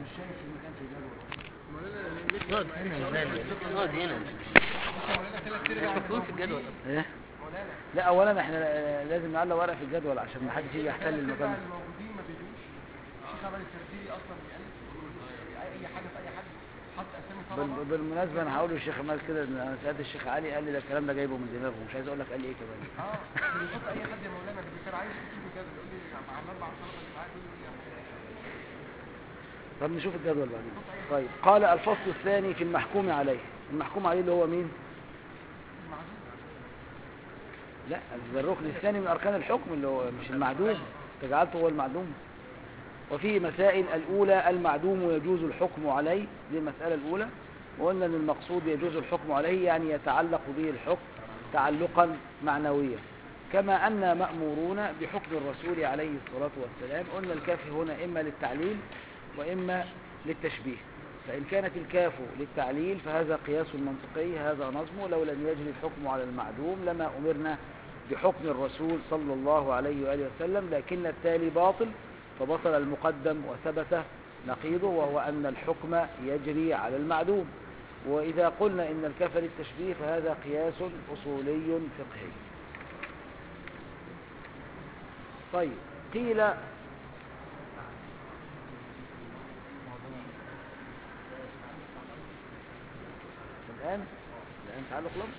مش شايف في مكان في الجدول نقعد هنا نقعد هنا مش مكتوب في الجدول ايه لا اولا احنا آه، لازم نعلق ورقه في الجدول عشان ما حدش يجي يحتل المكان ده. الموجودين ما بيجوش الشيخ عمل الترتيبي اصلا بيألف اي حاجه في اي حد حط اسامي طلبه بال- بالمناسبه انا هقول للشيخ مال كده ان انا سالت الشيخ علي قال لي ده الكلام ده جايبه من دماغه مش عايز اقول لك قال لي ايه كمان اه بيحط اي حد يا مولانا اللي كان عايز يكتب كده يقول لي مع الاربع طلبه اللي معاك يقول لي طب نشوف الجدول بعدين طيب قال الفصل الثاني في المحكوم عليه المحكوم عليه اللي هو مين لا ده الركن الثاني من اركان الحكم اللي هو مش المعدوم تجعلته هو المعدوم وفيه مسائل الاولى المعدوم يجوز الحكم عليه دي المساله الاولى وقلنا ان المقصود يجوز الحكم عليه يعني يتعلق به الحكم تعلقا معنويا كما أن مأمورون بحكم الرسول عليه الصلاة والسلام قلنا الكاف هنا إما للتعليل وإما للتشبيه فإن كانت الكاف للتعليل فهذا قياس منطقي هذا نظمه لو لم يجري الحكم على المعدوم لما أمرنا بحكم الرسول صلى الله عليه وآله وسلم لكن التالي باطل فبطل المقدم وثبت نقيضه وهو أن الحكم يجري على المعدوم وإذا قلنا إن الكاف للتشبيه فهذا قياس أصولي فقهي طيب قيل الآن الآن تعلق لفظ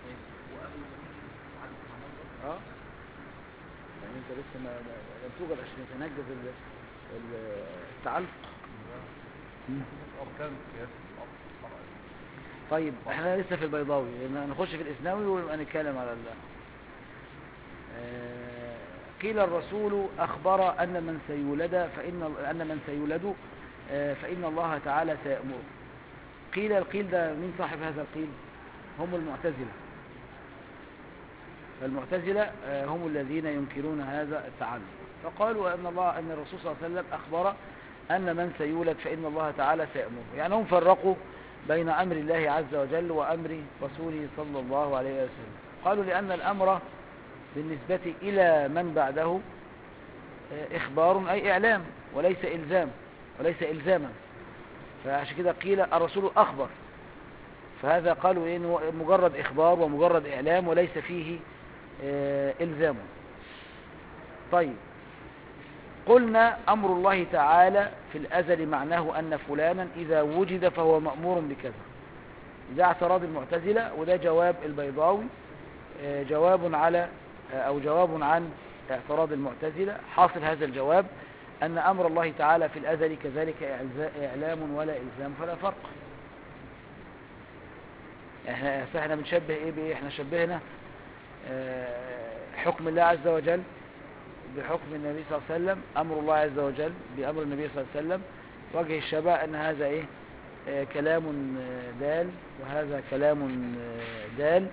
اه يعني انت لسه ما ما- لم توجد عشان يتنجز ال- ال- التعلق مم. أركان قياس الأصل الفرعي طيب احنا لسه في البيضاوي لأن نخش في الإسناوي ونبقى نتكلم على ال آه، قيل الرسول أخبر أن من سيولد فإن أن من سيولد آه، فإن الله تعالى سيأمره قيل القيل ده مين صاحب هذا القيل هم المعتزلة فالمعتزلة آه، هم الذين ينكرون هذا التعلم فقالوا أن الله أن الرسول صلى الله عليه وسلم أخبر أن من سيولد فإن الله تعالى سيأمره يعني هم فرقوا بين أمر الله عز وجل وأمر رسوله صلى الله عليه وسلم قالوا لأن الأمر بالنسبة إلى من بعده آه، إخبار أي إعلام وليس إلزام وليس إلزاما فعشان كده قيل الرسول أخبر فهذا قالوا إيه إنه مجرد إخبار ومجرد إعلام وليس فيه آه، إلزام طيب قلنا أمر الله تعالى في الأزل معناه أن فلانا إذا وجد فهو مأمور بكذا ده اعتراض المعتزلة وده جواب البيضاوي آه، جواب على آه، أو جواب عن اعتراض المعتزلة حاصل هذا الجواب أن أمر الله تعالى في الأزل كذلك إعزا- إعلام ولا إلزام فلا فرق احنا فاحنا بنشبه ايه بايه احنا شبهنا آه، حكم الله عز وجل بحكم النبي صلى الله عليه وسلم امر الله عز وجل بامر النبي صلى الله عليه وسلم وجه الشبه ان هذا ايه آه، كلام آه، دال وهذا كلام آه، دال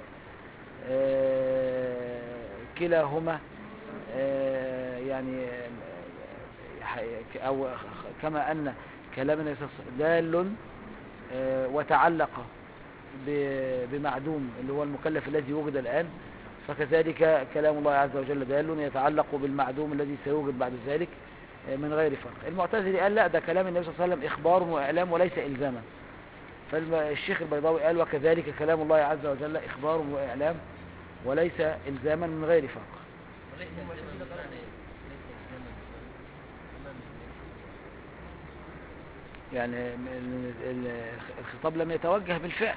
آه، كلاهما آه، يعني آه، ح- او كما ان كلام النبي صلى الله عليه وسلم دال آه، وتعلق ب- بمعدوم اللي هو المكلف الذي وجد الآن فكذلك كلام الله عز وجل دال يتعلق بالمعدوم الذي سيوجد بعد ذلك آه، من غير فرق المعتزلي قال لا ده كلام النبي صلى الله عليه وسلم إخبار وإعلام وليس إلزاما فالشيخ البيضاوي قال وكذلك كلام الله عز وجل إخبار وإعلام وليس إلزاما من غير فرق وليس الزمن بمعنى إيه؟ ليس الزمن يعني ال- ال- الخطاب لم يتوجه بالفعل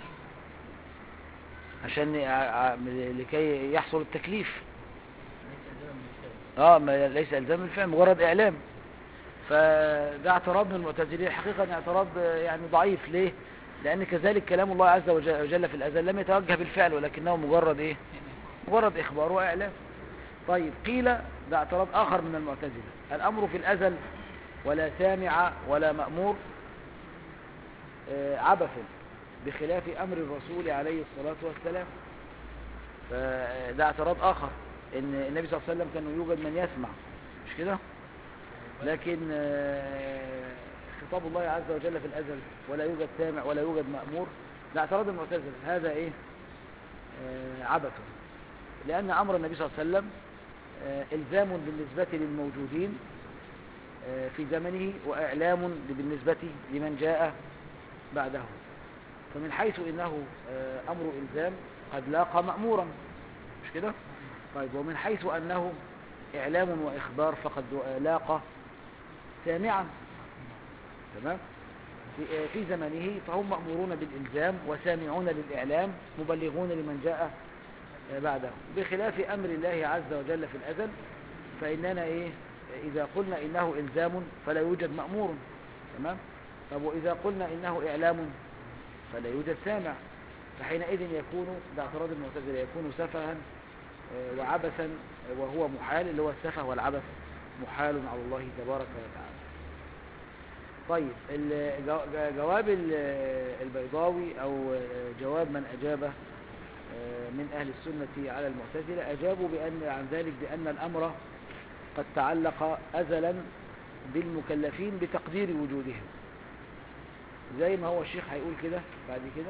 عشان ع- ع- لكي يحصل التكليف ليس الزمن بالفعل اه ما ليس الزام الفعل مجرد اعلام فده اعتراض من المعتزلين حقيقة اعتراض آه، يعني ضعيف ليه لان كذلك كلام الله عز وج- وجل في الازل لم يتوجه بالفعل ولكنه مجرد ايه مجرد اخبار واعلام طيب قيل ده اعتراض اخر من المعتزلة الامر في الازل ولا سامع ولا مأمور آه، عبث بخلاف امر الرسول عليه الصلاة والسلام فده اعتراض اخر ان النبي صلى الله عليه وسلم كان يوجد من يسمع مش كده لكن آه، خطاب الله عز وجل في الازل ولا يوجد سامع ولا يوجد مأمور ده اعتراض المعتزله هذا ايه آه، عبث لان امر النبي صلى الله عليه وسلم آه، الزام بالنسبه للموجودين آه، في زمنه وإعلام بالنسبة لمن جاء بعده فمن حيث إنه آه، أمر إلزام قد لاقى مأمورا مش كده طيب ومن حيث أنه إعلام وإخبار فقد لاقى سامعا تمام في آه، في زمنه فهم مأمورون بالإلزام وسامعون للإعلام مبلغون لمن جاء آه، بعده بخلاف أمر الله عز وجل في الأزل فإننا إيه إذا قلنا إنه إلزام فلا يوجد مأمور تمام طب وإذا قلنا إنه إعلام فلا يوجد سامع فحينئذ يكون ده اعتراض المعتزلة يكون سفها آه، وعبثا آه، وهو محال اللي هو السفه والعبث محال على الله تبارك وتعالى طيب ال- جو- جواب ال- البيضاوي أو جواب من أجاب آه، من أهل السنة على المعتزلة أجابوا بأن عن ذلك بأن الأمر قد تعلق أزلا بالمكلفين بتقدير وجودهم زي ما هو الشيخ هيقول كده بعد كده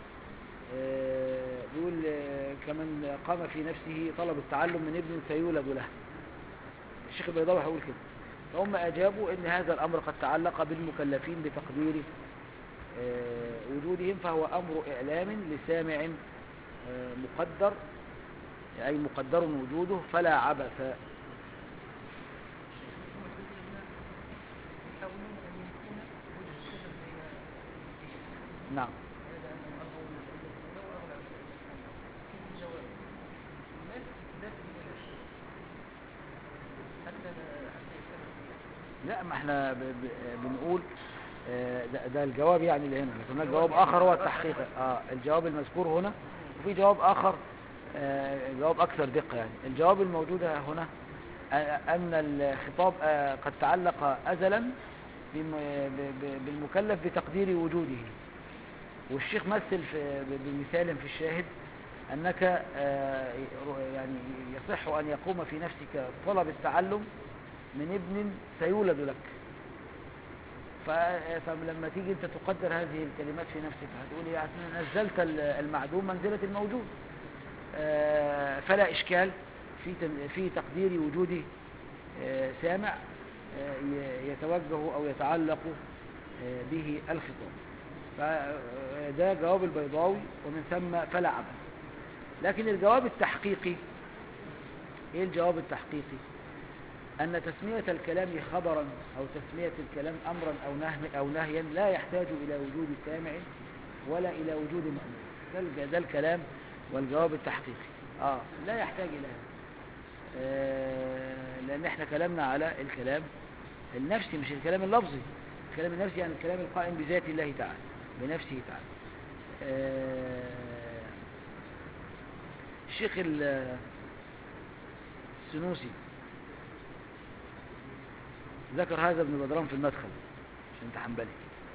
آه، بيقول آه، كمن قام في نفسه طلب التعلم من ابن سيولد له الشيخ البيضاوي هيقول كده فهم أجابوا أن هذا الأمر قد تعلق بالمكلفين بتقدير آه، وجودهم فهو أمر إعلام لسامع آه، مقدر أي مقدر وجوده فلا عبث يحاولون أن ينفون وجه السبب بين الشيء نعم هذا أنهم ألغوا من الأولى وأغنى عن كيف الجواب الناس لا تدين لا شيء حتى لا حتى يفهم لا ما احنا ب... ب... بنقول آه، ده, ده الجواب يعني اللي هنا لكن هناك جواب آخر هو التحقيق اه الجواب المذكور هنا وفي جواب آخر آه، جواب أكثر دقة يعني الجواب الموجود هنا آه، أن الخطاب آه، قد تعلق أزلا بم- ب- ب- بالمكلف بتقدير وجوده والشيخ مثل في ب- بمثال في الشاهد أنك آه، يعني يصح أن يقوم في نفسك طلب التعلم من ابن سيولد لك ف- فلما تيجي انت تقدر هذه الكلمات في نفسك هتقول يعني نزلت ال- المعدوم منزلة الموجود آه، فلا إشكال في تن- في تقدير وجود آه، سامع آه، ي- يتوجه أو يتعلق آه، به الخطاب فده جواب البيضاوي ومن ثم فلا عبث لكن الجواب التحقيقي ايه الجواب التحقيقي أن تسمية الكلام خبرا أو تسمية الكلام أمرا أو نهي أو نهيا لا يحتاج إلى وجود سامع ولا إلى وجود مأمور ده الج- ده الكلام والجواب التحقيقي آه لا يحتاج إلى هذا آه لأن احنا كلامنا على الكلام النفسي مش الكلام اللفظي الكلام النفسي يعني الكلام القائم بذات الله تعالى بنفسه تعالى آه الشيخ ال- السنوسي ذكر هذا ابن بدران في المدخل عشان انت حنبلي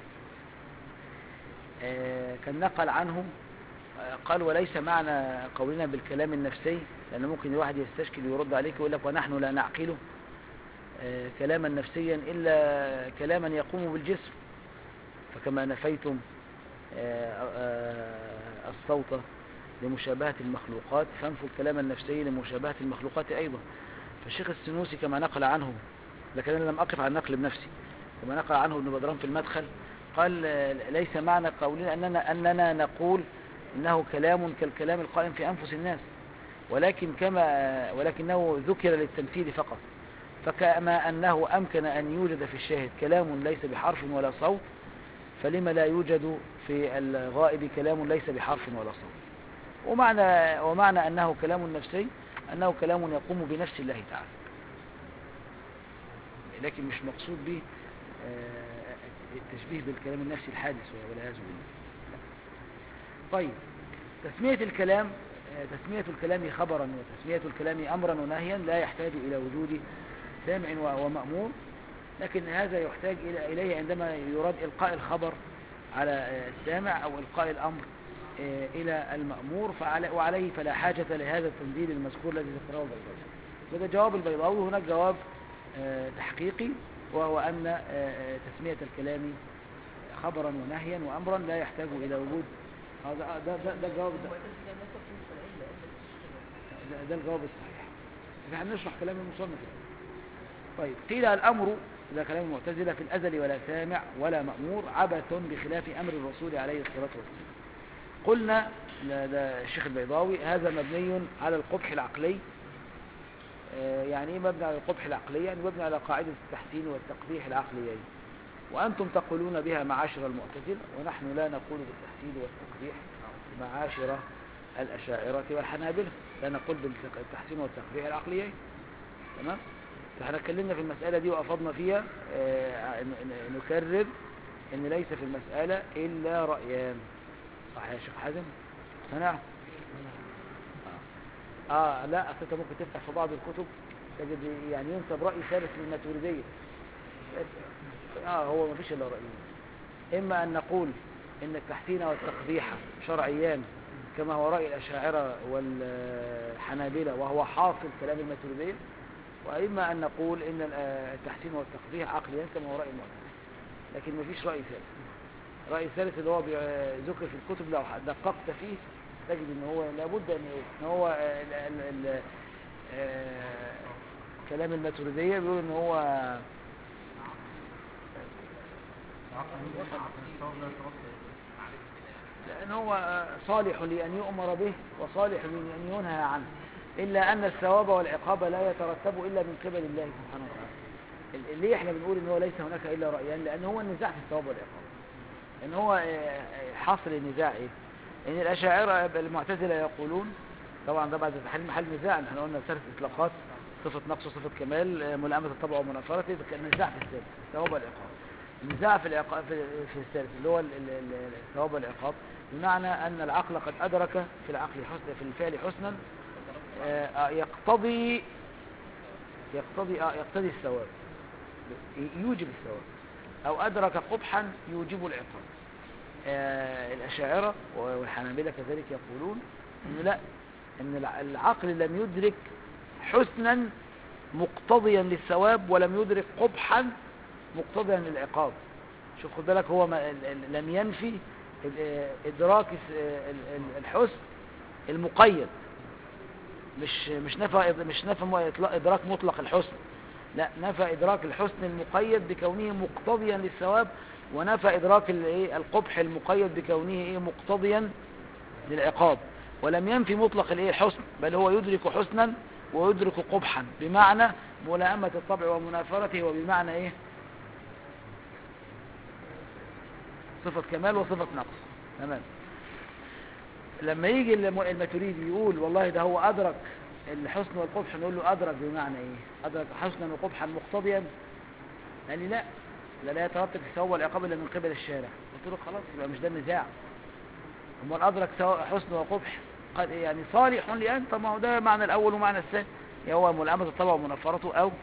آه، كان نقل عنه آه، قال وليس معنى قولنا بالكلام النفسي لأن ممكن الواحد يستشكل ويرد عليك ويقول لك ونحن لا نعقله آه، كلاما نفسيا إلا كلاما يقوم بالجسم فكما نفيتم آه، آه، الصوت لمشابهة المخلوقات فانفوا الكلام النفسي لمشابهة المخلوقات أيضا فالشيخ السنوسي كما نقل عنه لكن أنا لم أقف على النقل بنفسي كما نقل عنه ابن بدران في المدخل قال آه، ليس معنى قولنا أننا, أننا نقول إنه كلام كالكلام القائم في أنفس الناس ولكن كما ولكنه ذكر للتمثيل فقط فكما أنه أمكن أن يوجد في الشاهد كلام ليس بحرف ولا صوت فلما لا يوجد في الغائب كلام ليس بحرف ولا صوت ومعنى, ومعنى أنه كلام نفسي أنه كلام يقوم بنفس الله تعالى لكن مش مقصود به آه، التشبيه بالكلام النفسي الحادث والعياذ بالله لا. طيب تسمية الكلام آه، تسمية الكلام خبرا وتسمية الكلام أمرا ونهيا لا يحتاج إلى وجود سامع و- ومأمور لكن هذا يحتاج إلى إليه عندما يراد إلقاء الخبر على آه، السامع أو إلقاء الأمر آه، إلى المأمور فعلى وعليه فلا حاجة لهذا التنزيل المذكور الذي ذكره البيضاوي وده جواب البيضاوي هناك جواب آه، تحقيقي وهو أن آه، آه، تسمية الكلام خبرا ونهيا وأمرا لا يحتاج إلى وجود هذا ده ده ده الجواب ده, المعتزلة لا تقول فالعلة إلا بالتشريع ده, ده الجواب الصحيح احنا هنشرح كلام المصنف الآن. طيب قيل الأمر ده كلام المعتزلة في الأزل ولا سامع ولا مأمور عبث بخلاف أمر الرسول عليه الصلاة والسلام قلنا لا- ده الشيخ البيضاوي هذا مبني على القبح العقلي آه، يعني ايه مبني على القبح العقلي يعني مبني على قاعدة التحسين والتقبيح العقليين وأنتم تقولون بها معاشر المعتزلة ونحن لا نقول بالتحسين والتقبيح معاشر الأشاعرة والحنابلة لا نقول بالتحسين والتقبيح العقليين تمام فاحنا اتكلمنا في المسألة دي وأفضنا فيها آه، ن- ن- نكرر ان ليس في المسألة إلا رأيان صح يا شيخ حازم اقتنع آه. اه لا أصل انت ممكن تفتح في بعض الكتب تجد يعني ينسب رأي ثالث للماتريدية اه هو ما فيش الا رأيين اما ان نقول ان التحسين والتقبيح شرعيان كما هو رأي الأشاعرة والحنابلة وهو حاصل كلام الماتريدية وإما أن نقول إن التحسين والتقبيح عقليا كما هو رأي المعتزلة لكن ما فيش رأي ثالث الرأي الثالث اللي هو بي- ذكر في الكتب لو دققت فيه تجد ان هو لابد ان ان هو آه، ال- ال- ال- آه، كلام الماتريدية بيقول ان هو لأن هو آه، صالح لأن يؤمر به وصالح لأن ينهى عنه إلا أن الثواب والعقاب لا يترتب إلا من قبل الله سبحانه وتعالى ال- ليه احنا بنقول ان هو ليس هناك إلا رأيان لأن هو النزاع في الثواب والعقاب ان هو آه، آه، حاصل النزاع ايه ان الاشاعره المعتزله يقولون طبعا ده بعد تحليل محل نزاع احنا قلنا ثلاث اطلاقات صفه نقص وصفه كمال آه، ملائمه الطبع ومنافرته ده كان نزاع في الثالث الثواب والعقاب النزاع في العقاب في, في الثالث اللي هو ال- ال- ال- الثواب والعقاب بمعنى ان العقل قد ادرك في العقل حسن في الفعل حسنا آه، آه، يقتضي يقتضي آه، يقتضي الثواب يوجب الثواب او ادرك قبحا يوجب العقاب آه، الأشاعرة والحنابلة كذلك يقولون إنه لا إن الع- العقل لم يدرك حسنا مقتضيا للثواب ولم يدرك قبحا مقتضيا للعقاب شوف خد بالك هو ما ال- ال- لم ينفي ال- آه، إدراك الس- آه، ال- ال- الحسن المقيد مش مش نفى مش نفى م- إطلاق- إدراك مطلق الحسن لا نفى إدراك الحسن المقيد بكونه مقتضيا للثواب ونفى إدراك الإيه؟ القبح المقيد بكونه إيه مقتضيا للعقاب ولم ينفي مطلق الإيه الحسن بل هو يدرك حسنا ويدرك قبحا بمعنى ملائمة الطبع ومنافرته وبمعنى إيه صفة كمال وصفة نقص تمام لما يجي الم- الماتريدي يقول والله ده هو أدرك الحسن والقبح نقول له أدرك بمعنى إيه أدرك حسنا وقبحا مقتضيا قال لي لا لا لا يترتب في الثواب والعقاب الا من قبل الشارع قلت له خلاص يبقى مش ده النزاع امال ادرك سواء حسن وقبح قال إيه يعني صالح لان طب ما هو ده معنى الاول ومعنى الثاني هو ملائمه الطبع ومنافرته او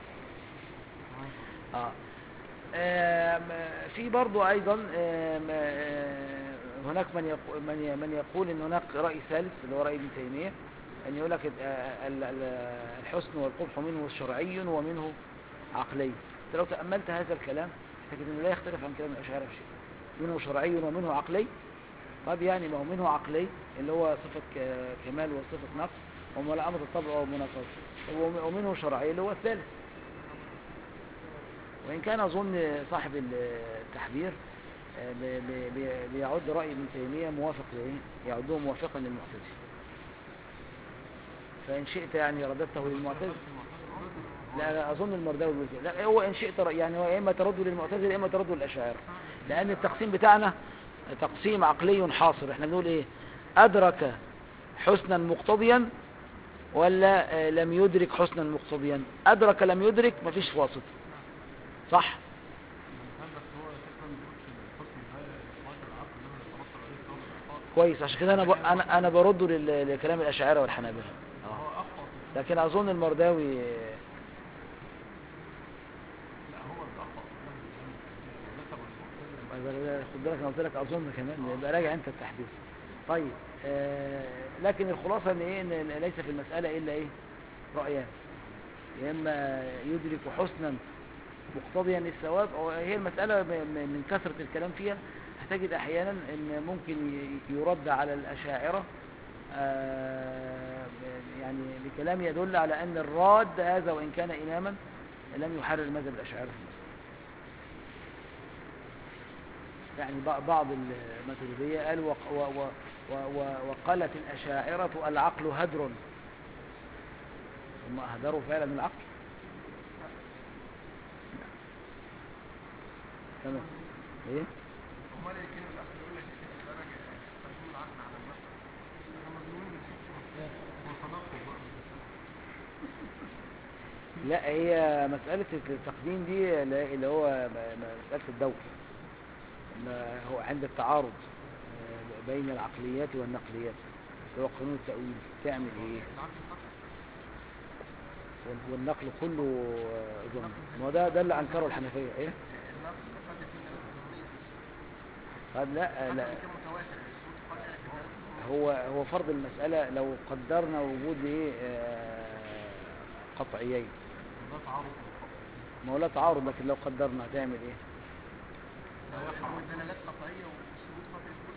اه آم، في برضو ايضا آم، آه، هناك من يقول من ي- من يقول ان هناك راي ثالث اللي هو راي ابن تيميه ان يقول لك آه، ال- ال- الحسن والقبح منه شرعي ومنه عقلي انت لو تاملت هذا الكلام تجد انه لا يختلف عن كلام الاشاعره في شيء منه شرعي ومنه عقلي طب يعني ما هو منه عقلي اللي هو صفه ك- كمال وصفه نقص وملائمه الطبع ومنافسه وم- ومنه شرعي اللي هو الثالث وإن كان أظن صاحب التحبير آه، بي- بي- بي- بيعد رأي ابن تيمية موافق لإيه؟ يعده موافقا للمعتزلة فإن شئت يعني رددته للمعتزلة لا لا أظن المرداوي بيقول كده. لا هو إن شئت ر- يعني هو يا إما ترده للمعتزلة يا إما ترده للأشاعرة لأن التقسيم بتاعنا تقسيم عقلي حاصر إحنا بنقول إيه أدرك حسنا مقتضيا ولا آه، لم يدرك حسنا مقتضيا أدرك لم يدرك مفيش واسطة صح كويس عشان كده انا ب... انا انا برده لل... لكلام الاشاعره والحنابلة اه لكن اظن المرداوي خد بالك انا قلت لك اظن كمان يبقى راجع انت التحديث طيب آه لكن الخلاصه ان ايه ان ليس في المساله الا ايه رايان يا اما يدرك حسنا مقتضيا للثواب أو هي المسألة م- م- من كثرة الكلام فيها هتجد أحيانا أن ممكن ي- يرد على الأشاعرة آه، يعني بكلام يدل على أن الراد هذا وإن كان إماما لم يحرر مذهب الأشاعرة في المسألة يعني ب- بعض الماتريدية قال وق و و و و وقالت الأشاعرة العقل هدر هم أهدروا فعلا العقل تمام ايه امال ايه الكلمه الاخر يقول لك ايه ده راجع تقديم العقل على النقل احنا مظلومين من حته وتناقض بقى لا هي مسألة التقديم دي لا- اللي هو م- م- مسألة الدور ما هو عند التعارض آه، بين العقليات والنقليات اللي هو قانون التأويل تعمل ايه العقل فقط وال- والنقل كله آه، ظن ما هو ده ده اللي انكره الحنفية ايه النقل قد يكون دلاله ظنيه قال لا لا حتى لو كان متواتر الصوت قد يكون دلاله هو هو فرض المسألة لو قدرنا وجود ايه آه، قطعيين ده تعارض ما هو لا تعارض لكن لو قدرنا هتعمل ايه لو يحرم الدلالات قطعيه والثبوت قد يكون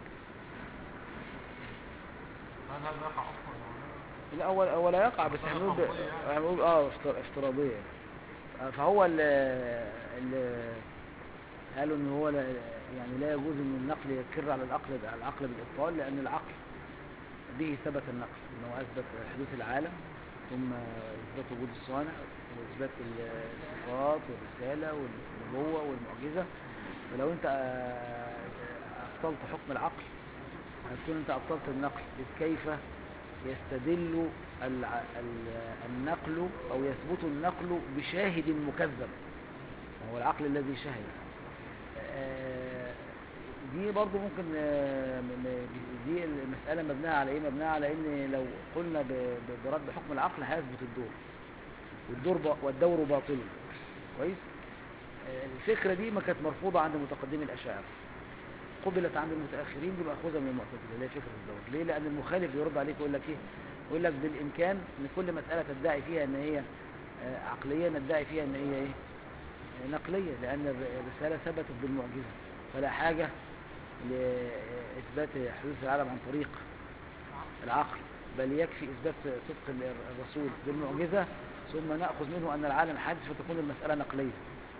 هل هذا يقع اصلا لا هو هو لا يقع بس هنقول ب- هنقول اه افتر- افتراضية آه، فهو اللي قالوا ان هو لا يعني لا يجوز ان النقل يكر على العقل على العقل بالابطال لان العقل به ثبت النقل انه اثبت حدوث العالم ثم اثبات وجود الصانع واثبات الصفات والرساله والنبوه والمعجزه فلو انت آه، ابطلت حكم العقل هتكون انت ابطلت النقل إذ كيف يستدل الع- ال- النقل او يثبت النقل بشاهد مكذب وهو العقل الذي شهد آه، دي برضو ممكن آه، م- م- دي المسألة مبناها على ايه مبناها على ان لو قلنا ب- ب- برد حكم العقل هيثبت الدور والدور با- والدور باطل كويس آه، الفكرة دي ما كانت مرفوضة عند متقدمي الأشاعرة قبلت عند المتأخرين دي مأخوذة من المعتزلة اللي هي فكرة الدور ليه لأن المخالف يرد عليك يقول لك ايه يقول لك بالإمكان ان كل مسألة تدعي فيها ان هي آه، عقلية ندعي فيها ان هي ايه آه، نقلية لأن الر- الرسالة ثبتت بالمعجزة فلا حاجة لإثبات حدوث العالم عن طريق العقل بل يكفي إثبات صدق ال- الرسول بالمعجزة ثم نأخذ منه أن العالم حادث فتكون المسألة نقلية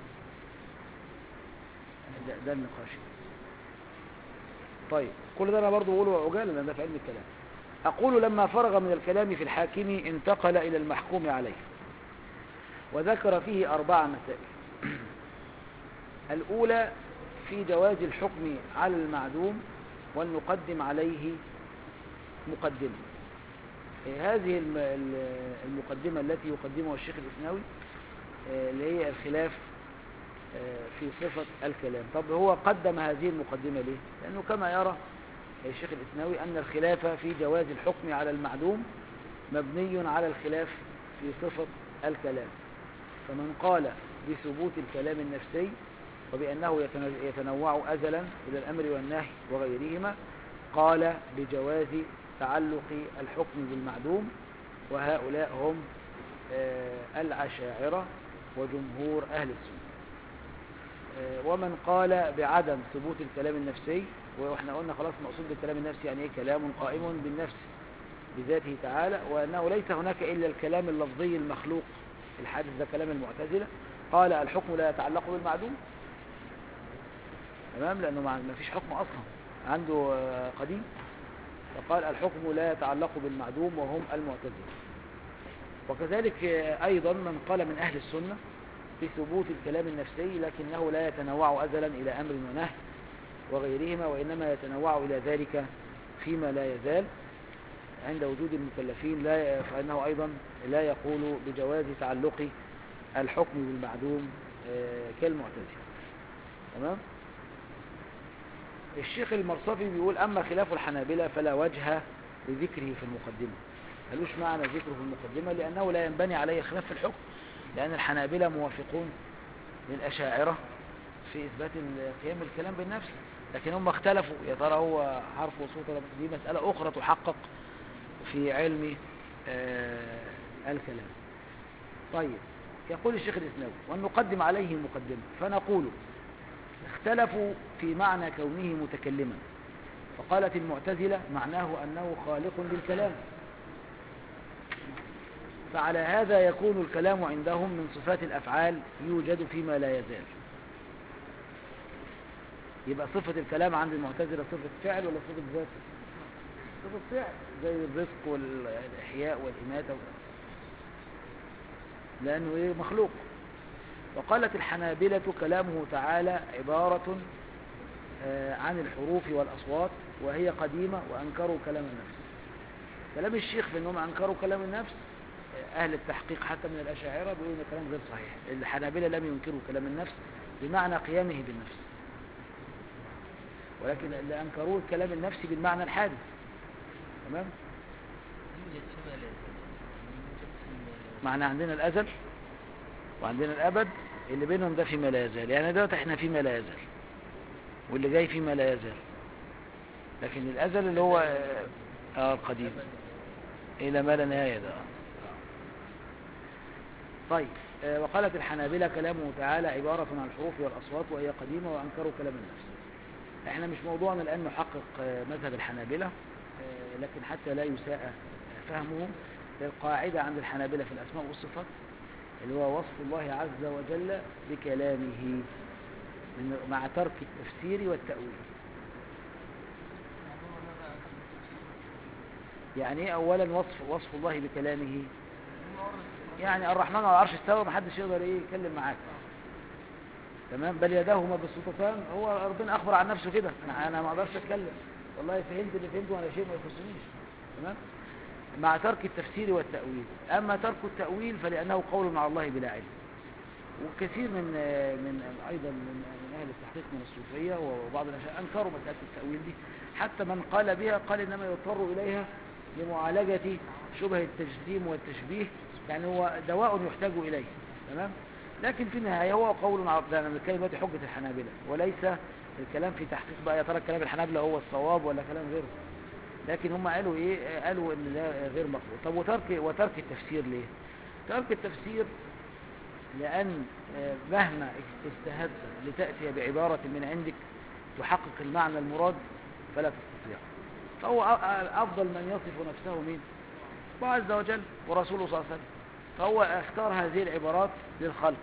ده, ده النقاش طيب كل ده أنا برضو بقوله عجالة لأن ده في علم الكلام أقول لما فرغ من الكلام في الحاكم انتقل إلى المحكوم عليه وذكر فيه أربع مسائل الأولى في جواز الحكم على المعدوم ولنقدم عليه مقدمة إيه هذه الم- ال- المقدمة التي يقدمها الشيخ الإسناوي آه، اللي هي الخلاف آه، في صفة الكلام طب هو قدم هذه المقدمة ليه؟ لأنه كما يرى الشيخ الإسناوي أن الخلاف في جواز الحكم على المعدوم مبني على الخلاف في صفة الكلام فمن قال بثبوت الكلام النفسي وبأنه يتن- يتنوع أزلا إلى الأمر والنهي وغيرهما قال بجواز تعلق الحكم بالمعدوم وهؤلاء هم آه، العشاعرة وجمهور أهل السنة آه، ومن قال بعدم ثبوت الكلام النفسي واحنا قلنا خلاص مقصود بالكلام النفسي يعني ايه كلام قائم بالنفس بذاته تعالى وانه ليس هناك الا الكلام اللفظي المخلوق الحادث ده كلام المعتزله قال الحكم لا يتعلق بالمعدوم تمام لانه ما ما فيش حكم اصلا عنده آه، قديم فقال الحكم لا يتعلق بالمعدوم وهم المعتزله وكذلك آه، ايضا من قال من اهل السنه بثبوت الكلام النفسي لكنه لا يتنوع أزلا إلى أمر ونهي وغيرهما وإنما يتنوع إلى ذلك فيما لا يزال عند وجود المكلفين لا فإنه أيضا لا يقول بجواز تعلق الحكم بالمعدوم آه، كالمعتزلة تمام الشيخ المرصفي بيقول أما خلاف الحنابلة فلا وجه لذكره في المقدمة ملوش معنى ذكره في المقدمة لأنه لا ينبني عليه خلاف في الحكم لأن الحنابلة موافقون للأشاعرة في إثبات قيام الكلام بالنفس لكن هم اختلفوا يا ترى هو حرف وصوت ولا دي مسألة أخرى تحقق في علم آه الكلام طيب يقول الشيخ الإسلام وأن نقدم عليه مقدمة فنقول اختلفوا في معنى كونه متكلما فقالت المعتزلة معناه أنه خالق للكلام فعلى هذا يكون الكلام عندهم من صفات الأفعال يوجد فيما لا يزال يبقى صفة الكلام عند المعتزلة صفة فعل ولا صفة ذات صفة فعل زي الرزق والإحياء والإماتة و... لأنه إيه مخلوق وقالت الحنابلة كلامه تعالى عبارة آه، عن الحروف والأصوات وهي قديمة وأنكروا كلام النفس كلام الشيخ في أنهم أنكروا كلام النفس آه، أهل التحقيق حتى من الأشاعرة بيقولوا إن الكلام غير صحيح الحنابلة لم ينكروا كلام النفس بمعنى قيامه بالنفس ولكن اللي أنكروه الكلام النفسي بالمعنى الحادث تمام يوجد في ملاذ يوجد في ملاذ معنى عندنا الأزل وعندنا الأبد اللي بينهم ده فيما لا يزال يعني دلوقتي احنا فيما لا يزال واللي جاي فيما لا يزال لكن الأزل اللي هو آه، آه القديم إلى ما لا نهاية ده طيب آه، وقالت الحنابلة كلامه تعالى عبارة عن الحروف والأصوات وهي قديمة وأنكروا كلام النفس احنا مش موضوعنا الآن نحقق آه، مذهب الحنابلة آه، لكن حتى لا يساء فهمه القاعدة عند الحنابلة في الأسماء والصفات اللي هو وصف الله عز وجل بكلامه من- مع ترك التفسير والتأويل يعني ايه اولا وصف وصف الله بكلامه يعني الرحمن على العرش استوى محدش يقدر ايه يتكلم معاك تمام بل يداه مبسوطتان هو ربنا اخبر عن نفسه كده انا انا ما اقدرش اتكلم والله فهمت اللي فهمته وانا شيء ما يخصنيش تمام مع ترك التفسير والتأويل أما ترك التأويل فلأنه قول على الله بلا علم وكثير من من أيضا من من أهل التحقيق من الصوفية وبعض الأشياء أنكروا مسألة التأويل دي حتى من قال بها قال إنما يضطر إليها لمعالجة شبه التجسيم والتشبيه يعني هو دواء يحتاج إليه تمام لكن في النهاية هو قول على ده أنا بنتكلم دلوقتي حجة الحنابلة وليس الكلام في تحقيق بقى يا ترى كلام الحنابلة هو الصواب ولا كلام غيره لكن هم قالوا ايه قالوا ان ده غير مقبول طب وترك وترك التفسير ليه ترك التفسير لان آه، مهما استهدت لتأتي بعبارة من عندك تحقق المعنى المراد فلا تستطيع فهو أ- أفضل من يصف نفسه مين الله عز وجل ورسوله صلى الله عليه وسلم فهو اختار هذه العبارات للخلق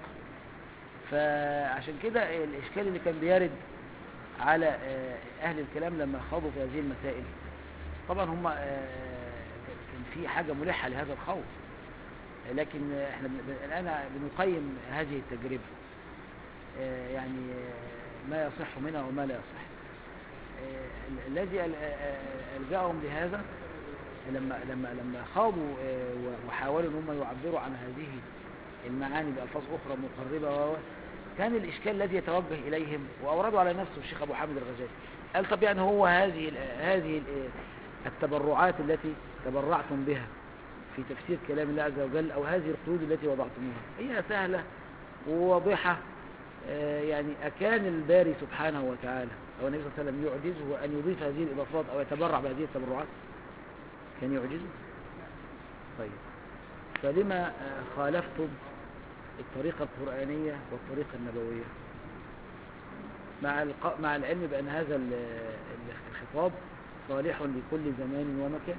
فعشان كده الإشكال اللي كان بيرد على آه، أهل الكلام لما خاضوا في هذه المسائل طبعا هم آه، كان في حاجة ملحة لهذا الخوف لكن احنا بن- الآن بنقيم هذه التجربة آه، يعني آه، ما يصح منها وما لا يصح آه، ال- الذي أل- آه، ألجأهم لهذا لما لما لما خاضوا آه، و- وحاولوا ان هم يعبروا عن هذه المعاني بألفاظ أخرى مقربة و- كان الإشكال الذي يتوجه إليهم وأوردوا على نفسه الشيخ أبو حامد الغزالي قال طب يعني هو هذه ال- هذه ال- التبرعات التي تبرعتم بها في تفسير كلام الله عز وجل أو هذه القيود التي وضعتموها هي سهلة وواضحة آه، يعني أكان الباري سبحانه وتعالى أو النبي صلى الله عليه وسلم يعجزه أن يضيف هذه الإضافات أو يتبرع بهذه التبرعات كان يعجزه طيب فلما آه، خالفتم الطريقة القرآنية والطريقة النبوية مع الق... مع العلم بأن هذا ال- ال- الخطاب صالح لكل زمان ومكان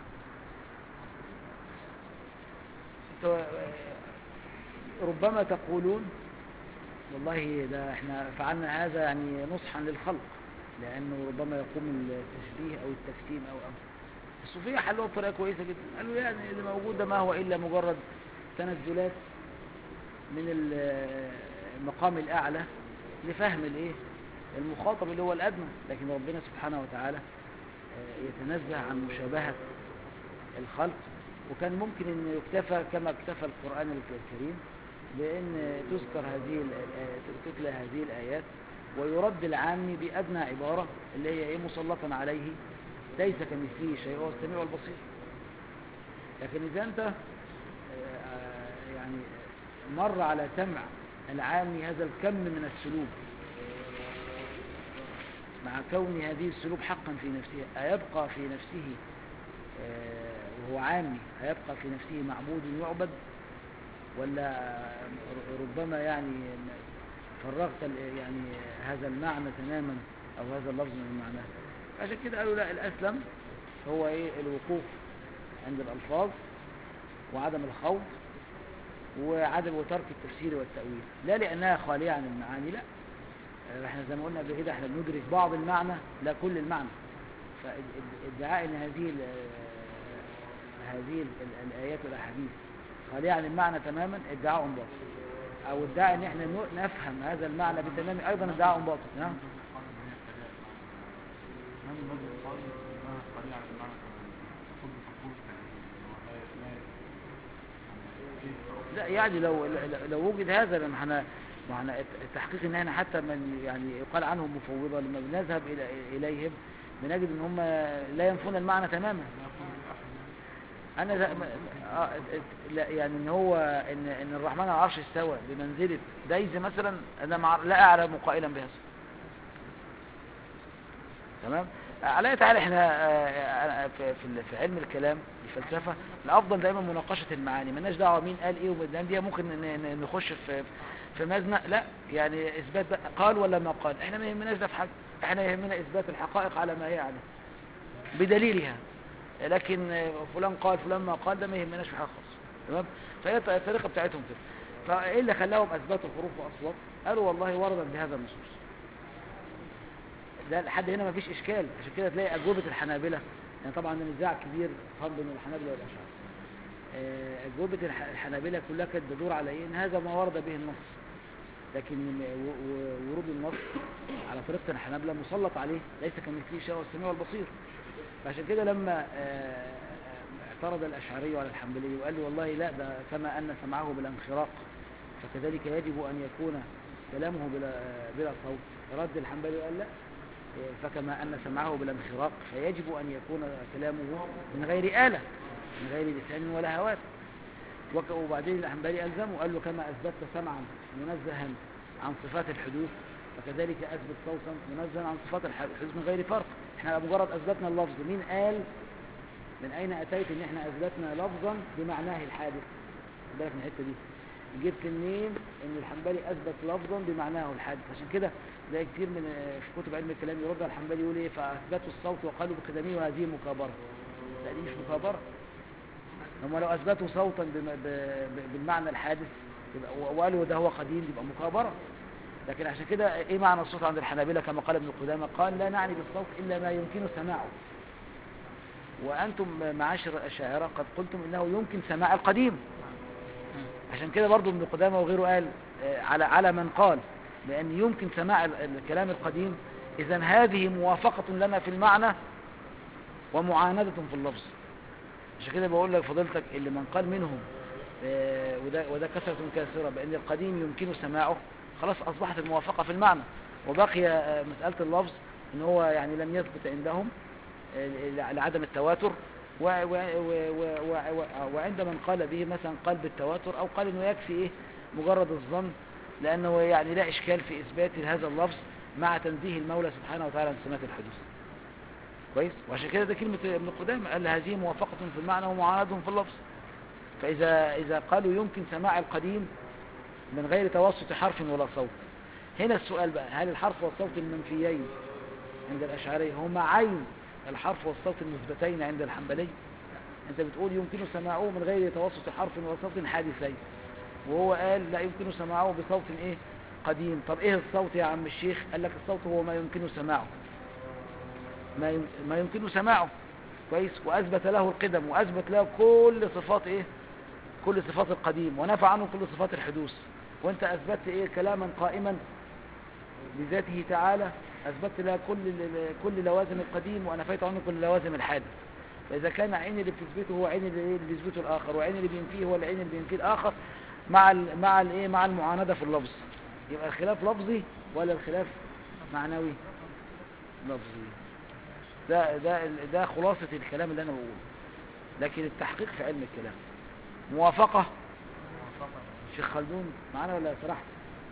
انتوا، آه، ربما تقولون والله ده احنا فعلنا هذا يعني نصحا للخلق لأنه ربما يقوم التشبيه أو التكتيم أو أو الصوفية حلوها بطريقة كويسة جدا قالوا يعني اللي موجود ده ما هو إلا مجرد تنزلات من ال- المقام الأعلى لفهم الإيه المخاطب اللي هو الأدنى لكن ربنا سبحانه وتعالى آه، يتنزه عن مشابهة الخلق وكان ممكن أن يكتفى كما اكتفى القرآن الكريم بأن تذكر هذه الآيات- تتلى هذه الآيات ويرد العام بأدنى عبارة اللي هي إيه مسلطا عليه ليس كمثله شيء هو السميع البصير لكن إذا أنت آه، يعني مر على سمع العام هذا الكم من السلوك مع كون هذه السلوك حقا في نفسها أيبقى في نفسه آه، وهو عامي أيبقى في نفسه معبود يعبد ولا ربما يعني فرغت ال- يعني هذا المعنى تماما أو هذا اللفظ من معناه عشان كده قالوا لا الأسلم هو إيه الوقوف عند الألفاظ وعدم الخوض وعدم وترك التفسير والتأويل لا لأنها خالية عن المعاني لا آه، احنا زي ما قلنا قبل كده احنا بندرك بعض المعنى لا كل المعنى فادعاء ان هذه ال- آه، هذه ال- ال- الايات والاحاديث خالية عن المعنى تماما ادعاء باطل او ادعاء ان احنا ن- نفهم هذا المعنى بالتمام ايضا ادعاء باطل نعم لا يعني لو لو وجد هذا لما احنا ما احنا التحقيق ان احنا حتى من يعني يقال عنهم مفوضه لما بنذهب الى اليهم بنجد ان هم لا ينفون المعنى تماما انا ذا- م- آه، لا يعني ان هو ان ان الرحمن على العرش استوى بمنزله دايز مثلا انا مع لا اعلم قائلا بهذا تمام على اي تعالى احنا آه، آه، في في- في علم الكلام الفلسفه الافضل دايما مناقشه المعاني مالناش دعوه مين قال ايه ومن دي ممكن ن- ن- نخش في في مزنق لا يعني اثبات بقى قال ولا ما قال احنا ما يهمناش ده في حاجه احنا يهمنا اثبات الحقائق على ما هي عليه بدليلها لكن آه، فلان قال فلان ما قال ده ما يهمناش في حاجه خالص تمام فهي الط- الطريقه بتاعتهم كده فايه اللي خلاهم اثبتوا حروف واصوات قالوا والله وردا بهذا النصوص ده لحد هنا مفيش اشكال عشان كده تلاقي اجوبه الحنابله يعني طبعا النزاع كبير فرض بين الحنابله والاشاعره آه، اجوبه الح- الحنابله كلها كانت بتدور على ايه ان هذا ما ورد به النص لكن م- و- و- ورود النص على طريقه الحنابله مسلط عليه ليس كمثله شيء هو السميع والبصير فعشان كده لما آه، اعترض الاشعري على الحنبلي وقال له والله لا ده كما ان سمعه بالانخراق فكذلك يجب ان يكون كلامه بلا بلا صوت رد الحنبلي وقال لا فكما أن سمعه بالانخراق فيجب أن يكون كلامه من غير آلة من غير لسان ولا هوات وك- وبعدين الحنبلي ألزمه وقال له كما أثبتت سمعا منزها عن صفات الحدوث فكذلك أثبت صوتا منزها عن صفات الح- الحدوث من غير فرق احنا مجرد أثبتنا اللفظ مين قال من أين أتيت إن احنا أثبتنا لفظا بمعناه الحادث خد بالك من الحتة دي جبت منين ان الحنبلي اثبت لفظا بمعناه الحادث عشان كده زي كتير من آه، في كتب علم الكلام يرد على الحنبلي يقول ايه فاثبتوا الصوت وقالوا بقدمه وهذه مكابره لا دي مش مكابره هم لو اثبتوا صوتا بم- ب- ب- بالمعنى الحادث يبقى وقالوا ده هو قديم يبقى مكابره لكن عشان كده ايه معنى الصوت عند الحنابلة كما قال ابن قدامة قال لا نعني بالصوت الا ما يمكن سماعه وانتم معاشر الاشاعره قد قلتم انه يمكن سماع القديم عشان كده برضو ابن قدامة وغيره قال آه، على على من قال بأن يمكن سماع ال- الكلام القديم إذا هذه موافقة لنا في المعنى ومعاندة في اللفظ عشان كده بقول لك فضيلتك اللي من قال منهم آه، وده, وده كثرة كاسرة بأن القديم يمكن سماعه خلاص أصبحت الموافقة في المعنى وبقي آه، مسألة اللفظ إن هو يعني لم يثبت عندهم آه، لعدم التواتر و و و و و و وعند من قال به مثلا قال بالتواتر أو قال إنه يكفي إيه مجرد الظن لأنه يعني لا إشكال في إثبات هذا اللفظ مع تنزيه المولى سبحانه وتعالى عن سمات الحدوث كويس وعشان كده ده كلمة ابن قدامة قال هذه موافقة في المعنى ومعاندة في اللفظ فإذا إذا قالوا يمكن سماع القديم من غير توسط حرف ولا صوت هنا السؤال بقى هل الحرف والصوت المنفيين عند الأشعرية هما عين الحرف والصوت المثبتين عند الحنبلي انت بتقول يمكن سماعه من غير توسط حرف وصوت حادثين وهو قال لا يمكن سماعه بصوت ايه قديم طب ايه الصوت يا عم الشيخ قال لك الصوت هو ما يمكن سماعه ما يم- ما يمكن سماعه كويس واثبت له القدم واثبت له كل صفات ايه كل صفات القديم ونفى عنه كل صفات الحدوث وانت اثبتت ايه كلاما قائما بذاته تعالى اثبتت له كل ال- كل لوازم القديم ونفيت عنه كل لوازم الحادث فاذا كان عين اللي بتثبته هو عين اللي, إيه اللي بيثبته الاخر وعين اللي بينفيه هو العين اللي بينفيه الاخر مع ال مع الايه مع المعانده في اللفظ يبقى الخلاف لفظي ولا الخلاف معنوي لفظي ده ده ده خلاصه الكلام اللي انا بقوله لكن التحقيق في علم الكلام موافقه شيخ خلدون معانا ولا سرحت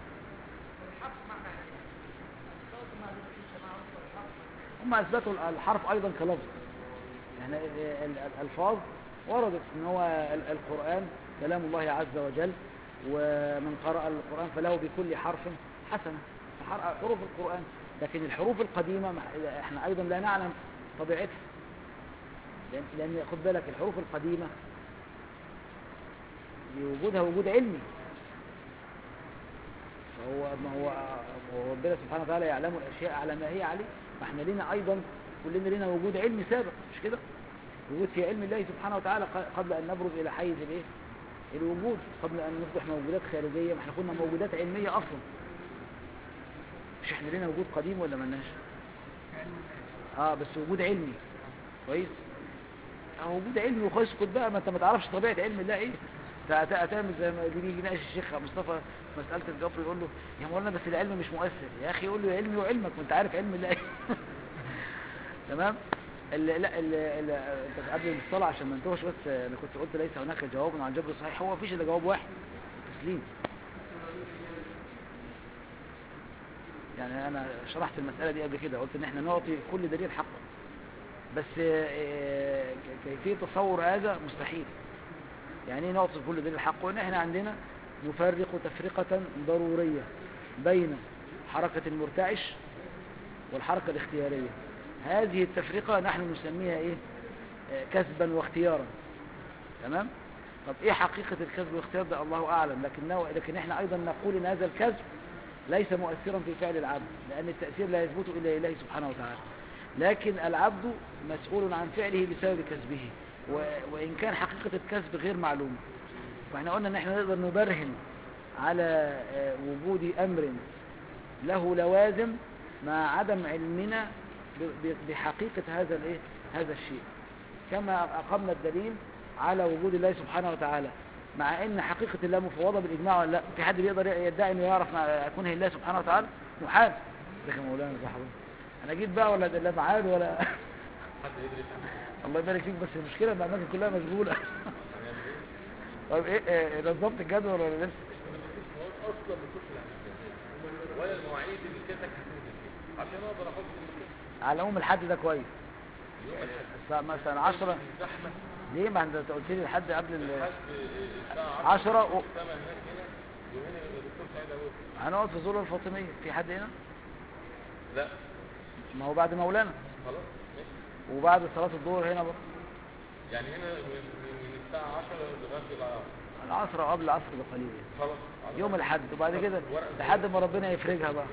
هم اثبتوا الحرف ايضا كلفظ احنا ال- ال- الالفاظ وردت ان هو ال- القران كلام الله عز وجل ومن قرأ القرآن فله بكل حرف حسنة حر- حروف القرآن لكن الحروف القديمة مع- احنا ايضا لا نعلم طبيعتها لان, لأن خد بالك الحروف القديمة وجودها وجود علمي فهو ما هو هو ربنا سبحانه وتعالى يعلم الاشياء على ما هي عليه فاحنا لنا ايضا كلنا لنا وجود علمي سابق مش كده وجود في علم الله سبحانه وتعالى ق- قبل ان نبرز الى حيز الايه الوجود قبل ان نصبح موجودات خارجيه ما احنا كنا موجودات علميه اصلا مش احنا لنا وجود قديم ولا ملناش اه بس وجود علمي كويس اه وجود علمي وخلاص اسكت بقى ما انت ما تعرفش طبيعه علم الله ايه تع- تع- تعمل زي ما بيجي يناقش الشيخ مصطفى في مساله الجبر يقول له يا مولانا بس العلم مش مؤثر يا اخي يقول له علمي وعلمك وانت عارف علم الله ايه تمام ال- لا ال- ال- انت قبل الصلاه عشان ما انتهش بس انا كنت قلت ليس هناك جواب عن الجبر الصحيح هو مفيش الا جواب واحد تسليم يعني انا شرحت المساله دي قبل كده قلت ان احنا نعطي كل دليل حقه بس آه، ك- كيفيه تصور هذا مستحيل يعني ايه نعطي كل دليل حقه ان احنا عندنا نفرق تفرقه ضروريه بين حركه المرتعش والحركه الاختياريه هذه التفرقه نحن نسميها ايه آه، كسبا واختيارا تمام طب ايه حقيقه الكسب والاختيار ده الله اعلم لكنه لكن احنا ايضا نقول ان هذا الكسب ليس مؤثرا في فعل العبد لأن التأثير لا يثبت إلا لله سبحانه وتعالى لكن العبد مسؤول عن فعله بسبب كسبه و- وإن كان حقيقة الكسب غير معلومة فاحنا قلنا ان احنا نقدر نبرهن على آه، وجود أمر له لوازم مع عدم علمنا ب- ب- بحقيقة هذا الايه هذا الشيء كما أقمنا الدليل على وجود الله سبحانه وتعالى مع ان حقيقة الله مفوضة بالاجماع ولا لا في حد بيقدر يدعي انه يعرف مع كونه الله سبحانه وتعالى محال ده كان مولانا صح انا جيت بقى ولا لا معاد ولا الله يبارك فيك بس المشكلة ان الاماكن كلها مشغولة طيب ايه إيه، نظمت الجدول ولا لسه اصلا بتخش العمل ولا المواعيد اللي كانت هتنزل فيها عشان اقدر احط المكان على العموم الحد ده كويس الساعة مثلا 10 زحمه ليه ما انت قلت لي الحد قبل ال لحد الساعه 10 10 و... سما هناك هنا وهنا الدكتور سعيد ابو هنقعد في زور الفاطمية في حد هنا لا ما هو بعد مولانا خلاص ماشي وبعد صلاة الظهر هنا برضه يعني هنا من, من من الساعه 10 لغايه العصر العصر او قبل العصر بقليل خلاص على يوم الحد وبعد كده لحد ما ربنا يفرجها بقى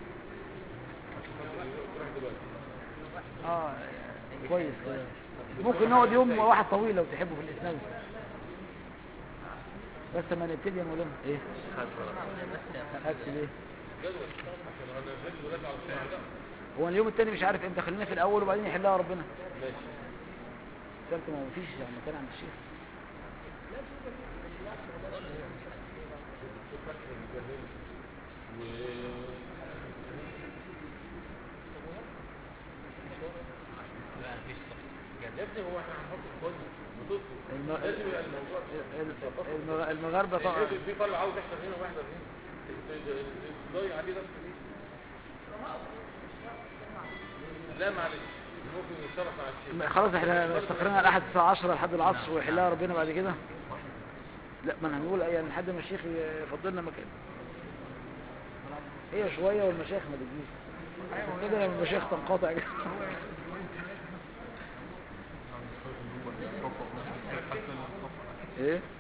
تروح دلوقتي اه كويس كويس ممكن نقعد يوم واحد طويل لو تحبوا في الاسلام بس ما نبتدي يا مولانا ايه اكتب ايه جدول عشان انا نزلت دلوقتي على الساعه ده هو اليوم التاني مش عارف امتى خلينا في الاول وبعدين يحلها ربنا ماشي سالت ما فيش يعني مكان عند الشيخ يا ابني هو احنا هنحط الكل بصوا الم- لازم يبقى الموضوع ال- الم- المغاربه طبعا الراجل في فرع عاوز يحضر هنا ويحضر هنا ضايع عليه نفس دي لا معلش ممكن يتصرف مع الشيخ خلاص احنا استقرينا الاحد الساعه 10 لحد العصر ويحلها ربنا بعد كده لا ما انا هنقول يعني لحد ما الشيخ يفضل لنا مكان هي شويه والمشايخ ما بتجيش عشان كده لما المشايخ تنقطع كده. ايه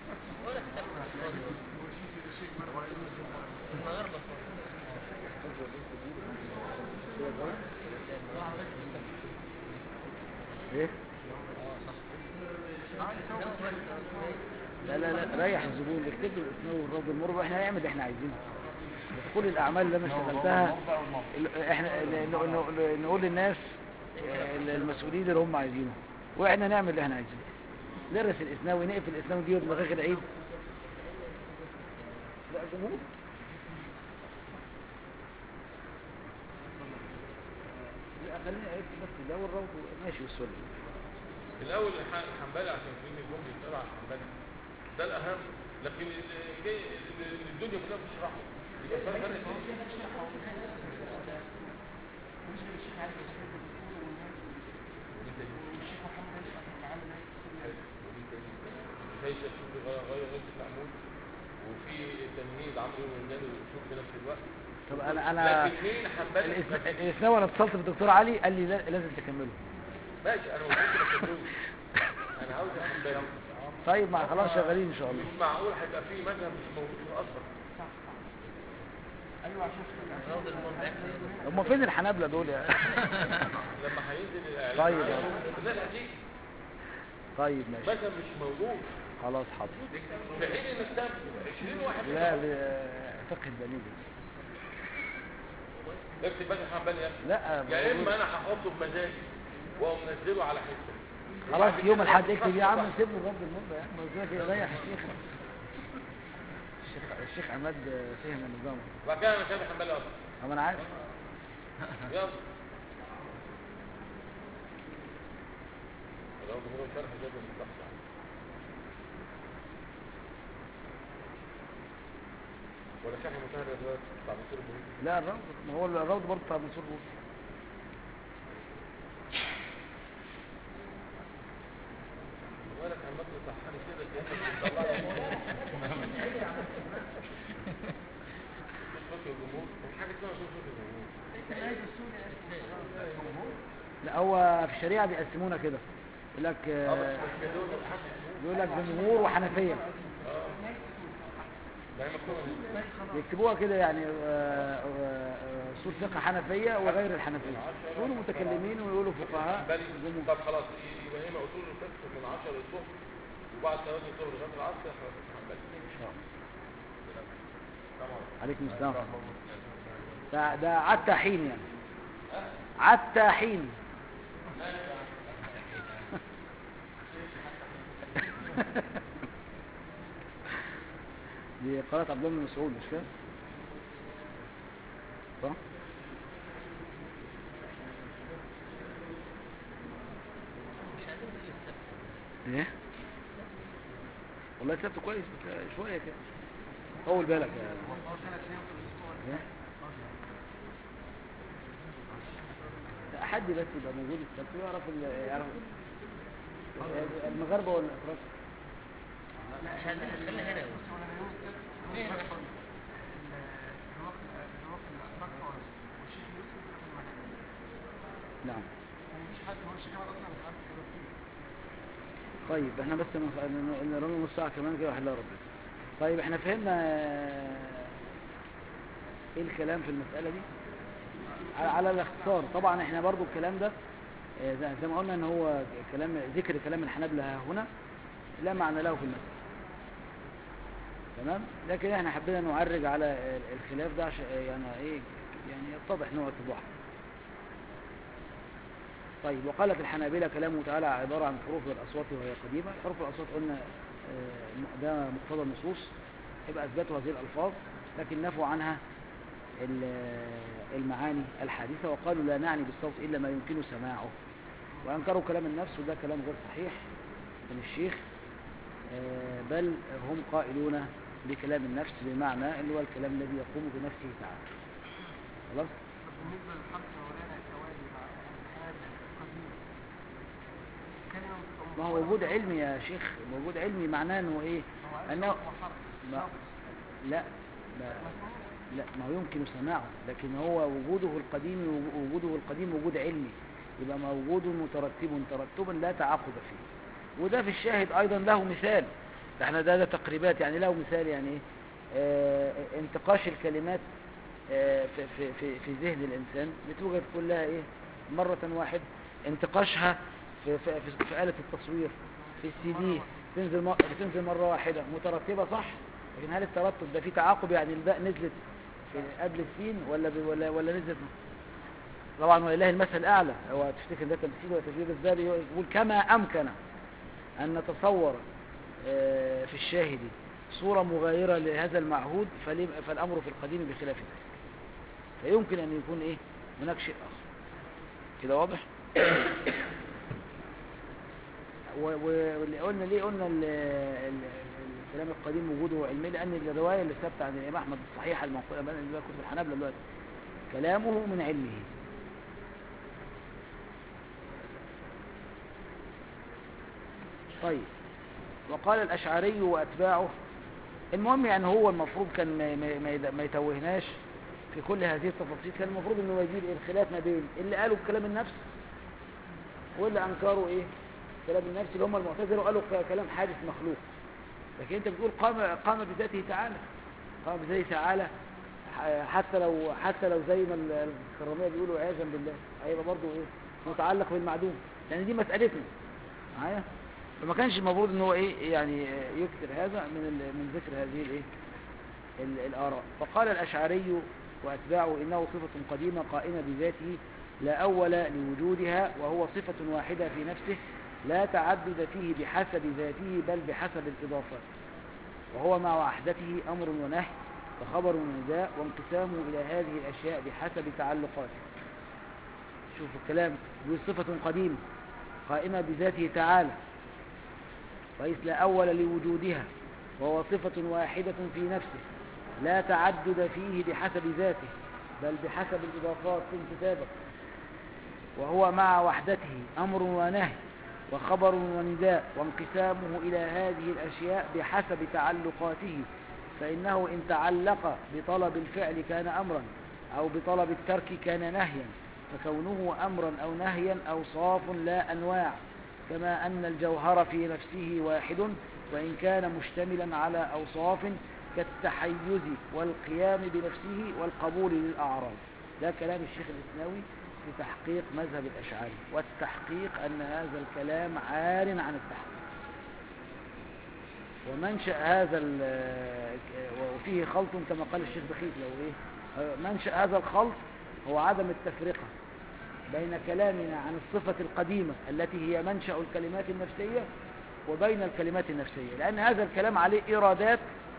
ايه لا لا لا ريح الزبون اكتب له الاسم والرد المربع واحنا هنعمل اللي احنا عايزينه بس كل الاعمال اللي انا اشتغلتها ال- احنا ن- ن- ن- نقول للناس آه، المسؤولين اللي هم عايزينه واحنا نعمل اللي احنا عايزينه ندرس الاسناوي نقفل الاسناوي نجيب بلغايه العيد لا جمهور لا خلينا عيد بس ده والروض ماشي والسلم الاول الح- الحنبلي عشان في نجوم بيسالوا على الحنبلي ده الاهم لكن ال- جاي ال- الدنيا كلها بتشرحه يبقى فرق فرق إيه؟ هي شوف غير غير غير العمود وفي تمهيد عمرو والنبي وشوف في نفس الوقت طب انا انا لكن مين حنبلي الإس- الاسناوي انا اتصلت بالدكتور علي قال لي لا- لازم تكمله ماشي انا ممكن اكمله انا عاوز حنبلي طيب ما خلاص شغالين ان شاء الله مش معقول هيبقى في مذهب مش موجود اصلا ايوه شفت روض المنبع هم فين الحنابلة دول يا لما هينزل الاعلان طيب. عنه، الناس هتيجي طيب ماشي مثلا مش موجود خلاص حاضر في حين انك تاخد 20 واحد لا ب- فقه الدليل اكتب بقى حنبلي يا اخي لا يا اما انا هحطه بمزاجي واقوم منزله على حته خلاص يوم الحد اكتب يا عم سيبه رب المنبه يا عم قلت لك يريح الشيخ الشيخ الشيخ عماد فهم النظام وبعد كده انا شايف حنبلي اصلا اما انا عارف يلا لو جمهور الشرح جاب المستقبل ولا شرح مشاهد دلوقتي بتاع مصير البريد لا الروض ما هو الروض برضه بتاع منصور بوش ولا كان مطلع صحاني كده كأنك بتطلع لي مش فاكر الجمهور مفيش حاجه اسمها مش فاكر الجمهور لا هو في الشريعة بيقسمونا كده يقول لك اه بس آه، مش كده دول حد يقول لك جمهور وحنفية ده هي مكتوبه دي يكتبوها كده يعني آه، آه، آه، اصول فقه حنفية وغير الحنفية يقولوا متكلمين ويقولوا فقهاء بالي جمهور طب خلاص يبقى هنا اصول الفقه من 10 للصبح وبعد صلاه الظهر لغايه العصر احنا هنبالي ان شاء الله طبعا عليكم السلام ده ده عتى حين يعني عتى حين دي قراءة عبد الله بن مسعود مش كده؟ صح؟ مش عايزين نقول السبت ايه؟ والله كتبت كويس بس شوية كده طول بالك يا هو ثلاث ايام في الاسبوع إيه؟ لا، حد بس يبقى موجود السبت ويعرف ال- يعرف المغاربة ولا الأتراك مش عايزين نخلي هنا بس ولا يوم السبت يوم السبت الوقت الوقت الاتراك خالص والشيخ يوسف في المكان نعم مفيش حد هو الشيخ كمان اصلا مش عارف كده طيب احنا بس نرمي نص ساعة كمان كده وحلها ربنا طيب احنا فهمنا آه، ايه الكلام في المسألة دي على, على الاختصار طبعا احنا برضو الكلام ده آه، زي- زي ما قلنا ان هو كلام ذكر كلام الحنابلة هنا لا معنى له في المسألة تمام لكن احنا حبينا نعرج على ال- الخلاف ده عشان يعني ايه يعني يتضح نوع اتضاح طيب وقالت الحنابلة كلامه تعالى عبارة عن حروف الأصوات وهي قديمة حروف الأصوات قلنا آه، ده مقتضى النصوص يبقى أثبتوا هذه الألفاظ لكن نفوا عنها ال- المعاني الحادثة وقالوا لا نعني بالصوت إلا ما يمكن سماعه وأنكروا كلام النفس وده كلام غير صحيح من الشيخ آه، بل هم قائلون بكلام النفس بمعنى اللي هو الكلام الذي يقوم بنفسه تعالى خلاص طب بالنسبه للحرف الاولاني التوالي مع الحاجه القديمه كلمه بتبقى ما هو وجود علمي يا شيخ وجود علمي معناه انه ايه انه انه حرف ما- شخص لا لا لا ما هو يمكن سماعه لكن هو وجوده القديم وجوده القديم وجود علمي يبقى موجود مترتب ترتبا لا تعاقب فيه وده في الشاهد ايضا له مثال ده احنا ده, ده تقريبات يعني له مثال يعني ايه آه انتقاش الكلمات آه في, في, في, في ذهن الانسان بتوجد كلها ايه مرة واحدة انتقاشها في, في, في, في آلة التصوير في السي دي تنزل م- بتنزل مرة واحدة مترتبة صح لكن هل الترتب ده فيه تعاقب يعني الباء نزلت في قبل السين ولا ب- ولا ولا نزلت طبعا ولله المثل الاعلى هو تفتكر ده تمثيل ولا تجريد الزاري يقول كما امكن ان نتصور آه، في الشاهد صورة مغايرة لهذا المعهود فلم- فالامر في القديم بخلاف ذلك فيمكن ان يكون ايه هناك شيء اخر كده واضح و- و- واللي قلنا ليه قلنا ال- ال- الكلام القديم وجوده علمي لان الروايه اللي ثابته عن الامام احمد الصحيحه المنقوله بين اللي كتب الحنابلة دلوقتي كلامه من علمه طيب وقال الاشعري واتباعه المهم يعني هو المفروض كان ما, ما, ما يد- ما يتوهناش في كل هذه التفاصيل كان المفروض انه يجيب الخلاف ما بين اللي قالوا بكلام النفس واللي انكروا ايه كلام النفس اللي هم المعتزله وقالوا ك- كلام حادث مخلوق لكن انت بتقول قام قام بذاته تعالى قام بذاته تعالى ح- حتى لو حتى لو زي ما ال- الكراميه بيقولوا عياذا بالله هيبقى برضه ايه متعلق بالمعدوم لان دي مسالتنا معايا فما كانش المفروض ان هو ايه يعني آه، يكثر هذا من ال- من ذكر هذه الايه ال- الآراء فقال الأشعري وأتباعه إنه صفة قديمة قائمة بذاته لا أول لوجودها وهو صفة واحدة في نفسه لا تعدد فيه بحسب ذاته بل بحسب الإضافات وهو مع وحدته أمر ونهي وخبر ونداء وانقسامه إلى هذه الأشياء بحسب تعلقاته شوف الكلام دي صفة قديمة قائمة بذاته تعالى كويس لا أول لوجودها وهو صفة واحدة في نفسه لا تعدد فيه بحسب ذاته بل بحسب الإضافات في انتسابه وهو مع وحدته أمر ونهي وخبر ونداء وانقسامه إلى هذه الأشياء بحسب تعلقاته فإنه إن تعلق بطلب الفعل كان أمرا أو بطلب الترك كان نهيا فكونه أمرا أو نهيا أوصاف لا أنواع كما أن الجوهر في نفسه واحد وإن كان مشتملا على أوصاف كالتحيز والقيام بنفسه والقبول للأعراض ده كلام الشيخ الإسناوي في تحقيق مذهب الأشعري والتحقيق أن هذا الكلام عار عن التحقيق ومنشأ هذا ال- وفيه خلط كما قال الشيخ بخيت لو إيه منشأ هذا الخلط هو عدم التفرقة بين كلامنا عن الصفة القديمة التي هي منشأ الكلمات النفسية وبين الكلمات النفسية لأن هذا الكلام عليه إيرادات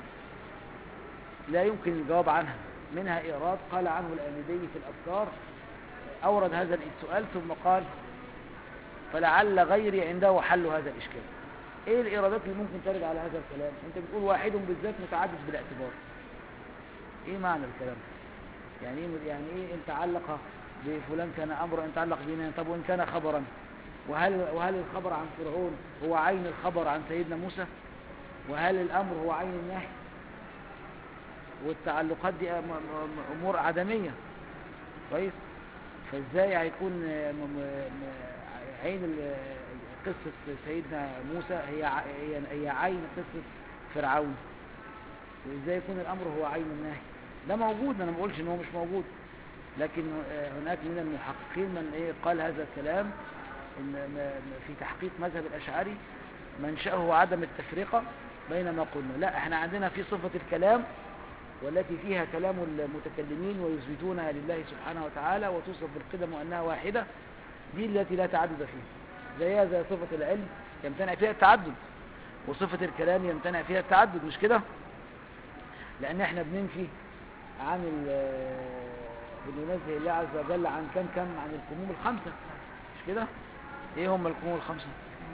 لا يمكن الجواب عنها منها إيراد قال عنه الآمدي في الأفكار أورد هذا السؤال ثم قال فلعل غيري عنده حل هذا الإشكال إيه الإيرادات اللي ممكن ترد على هذا الكلام أنت بتقول واحد بالذات متعدد بالاعتبار إيه معنى الكلام يعني إيه يعني إيه إن تعلق بفلان كان أمرا إن تعلق بنا طب وإن كان خبرا وهل وهل الخبر عن فرعون هو عين الخبر عن سيدنا موسى وهل الأمر هو عين النهي والتعلقات دي م- م- أمور عدمية كويس فإزاي هيكون م- م- م- عين ال- قصة سيدنا موسى هي ع- هي هي عين قصة فرعون وإزاي يكون الأمر هو عين النهي ده موجود أنا ما بقولش إن هو مش موجود لكن آه، هناك من المحققين من إيه قال هذا الكلام إن ما- ما- في تحقيق مذهب الأشعري منشأه عدم التفرقة بين ما قلنا لا احنا عندنا في صفة الكلام والتي فيها كلام المتكلمين ويثبتونها لله سبحانه وتعالى وتوصف بالقدم وأنها واحدة دي التي لا تعدد فيها زيها زي صفة العلم يمتنع فيها التعدد وصفة الكلام يمتنع فيها التعدد مش كده لأن احنا بننفي عن ال- بننزه الله عز وجل عن كم كم عن الكموم الخمسة مش كده ايه هم الكموم الخمسة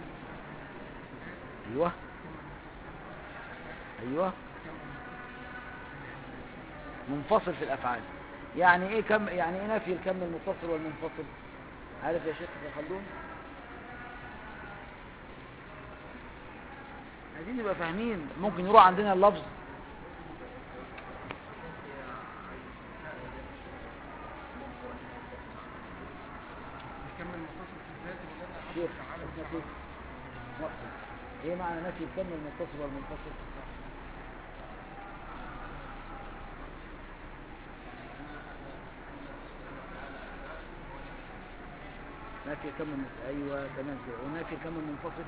ايوه ايوه منفصل في الافعال يعني ايه كم يعني ايه نفي الكم المتصل والمنفصل عارف يا شيخ يا خلدون عايزين نبقى فاهمين ممكن يروح عندنا اللفظ يكمل متصل في الذات ولا لا شيخ تعالى اسمه كيف مقصد ايه معنى نفي الكم المتصل والمنفصل نفي الكم المتصل ايوه تمام كده ونفي الكم المنفصل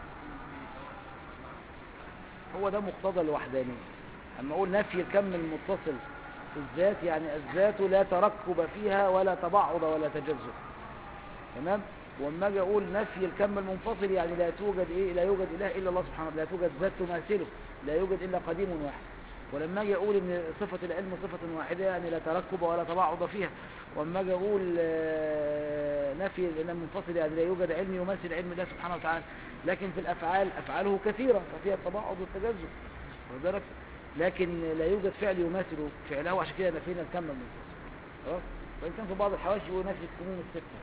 هو ده مقتضى الوحدانية اما اقول نفي الكم المتصل في الذات يعني الذات لا تركب فيها ولا تبعض ولا تجزؤ تمام واما اجي اقول نفي الكم المنفصل يعني لا توجد ايه لا يوجد اله الا الله سبحانه وتعالى لا توجد ذات تماثله لا يوجد الا قديم واحد ولما اجي اقول ان صفه العلم صفه واحده يعني لا تركب ولا تباعد فيها واما اجي اقول آه، نفي المنفصل يعني لا يوجد علم يماثل علم الله سبحانه وتعالى لكن في الافعال افعاله كثيره ففيها التباعد والتجزؤ واخد بالك لكن لا يوجد فعل يماثل فعله عشان كده نفينا الكم المنفصل خلاص وان كان في بعض الحواشي يقول نفي الكموم السته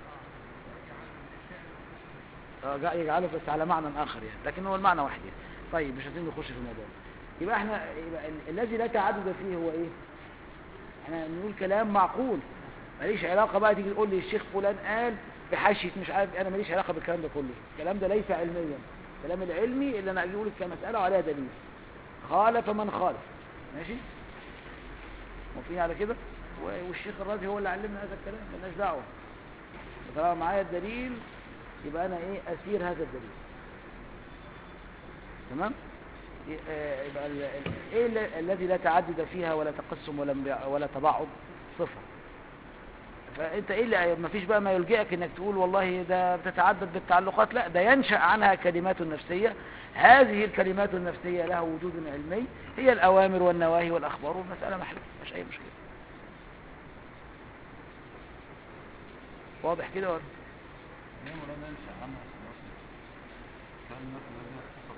آه، جا- يجعله بس على معنى آخر يعني لكن هو المعنى واحد يعني طيب مش عايزين نخش في الموضوع يبقى احنا يبقى ال- الذي لا تعدد فيه هو ايه احنا نقول كلام معقول ماليش علاقة بقى تيجي تقول لي الشيخ فلان قال في حاشية مش عارف انا ماليش علاقة بالكلام ده كله الكلام ده ليس علميا الكلام العلمي اللي انا اجي اقول كمسألة وعليها دليل خالف من خالف ماشي موافقين على كده و- والشيخ الرازي هو اللي علمنا هذا الكلام مالناش دعوه طالما معايا الدليل يبقى انا ايه اسير هذا الدليل تمام ي- آه، يبقى ال- ال- ايه ال- الذي لا تعدد فيها ولا تقسم ولا انبياع- ولا تباعد صفه فانت ايه اللي ما فيش بقى ما يلجئك انك تقول والله ده بتتعدد بالتعلقات لا ده ينشأ عنها كلمات نفسية هذه الكلمات النفسية لها وجود علمي هي الأوامر والنواهي والأخبار والمسألة محلة مش أي مشكلة واضح كده ولا هي مولانا ينشأ عنها خلاص كان الناس الذين اختصر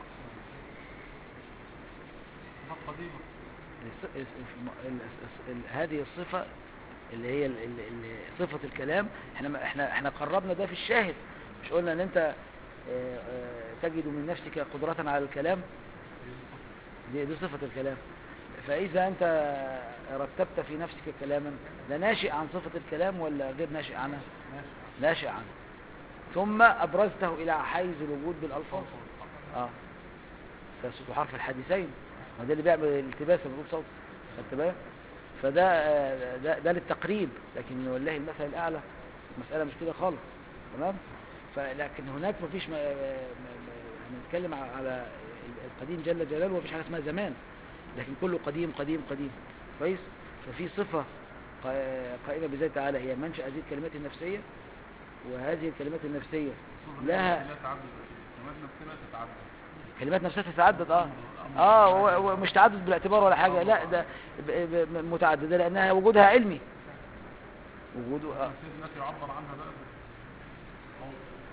صفة قديمة الص- الص- ال- الص- ال- هذه الصفة اللي هي ال- ال- ال- صفة الكلام احنا ما- احنا احنا قربنا ده في الشاهد مش قلنا ان انت آه، آه، تجد من نفسك قدرة على الكلام دي, دي صفة الكلام فإذا أنت رتبت في نفسك كلاما ده ناشئ عن صفة الكلام ولا غير ناشئ عنها ماشي ناشئ عنه ثم أبرزته إلى حيز الوجود بالألفاظ اه فصوت حرف الحديثين ما ده اللي بيعمل الالتباس لما بيقول صوت خدت بالك فده آه، ده, ده للتقريب لكن والله المثل الأعلى المسألة مش كده خالص تمام فلكن هناك مفيش ما ما- ما- هنتكلم على القديم جل جلاله ومفيش حاجة اسمها زمان لكن كله قديم قديم قديم كويس ففي صفة قا- قائمة بذات تعالى هي منشأ هذه الكلمات النفسية وهذه الكلمات النفسية لها لا تعدد كلمات نفسنا تتعدد كلمات نفسها تتعدد اه اه و- ومش تعدد بالاعتبار ولا حاجة لا ده ب- ب- متعددة لأنها وجودها علمي وجوده آه. في الناس يعبر عنها بقى أو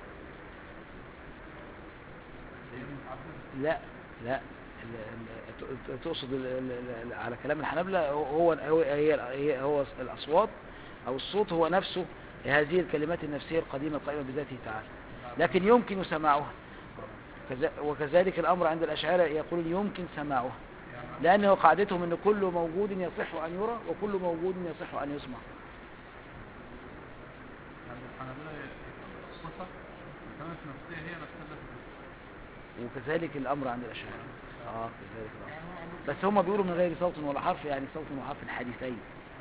هي دي متعددة لا لا ال- ال- ت- تقصد ال- ال- ال- على كلام الحنابلة هو هو هي هي هو الأصوات أو الصوت هو نفسه هذه الكلمات النفسية القديمة القائمة بذاته تعالى لكن يمكن سماعها كذا- وكذلك الأمر عند الأشاعرة يقول يمكن سماعها لأنه قاعدتهم أن كل موجود يصح أن يرى وكل موجود يصح أن يسمع يعني الحنابلة الصفة الكلمات النفسية هي نفسها التي تتعدد. وكذلك الأمر عند الأشاعرة آه كذلك الأمر بس هم بيقولوا من غير صوت ولا حرف يعني صوت وحرف حديثين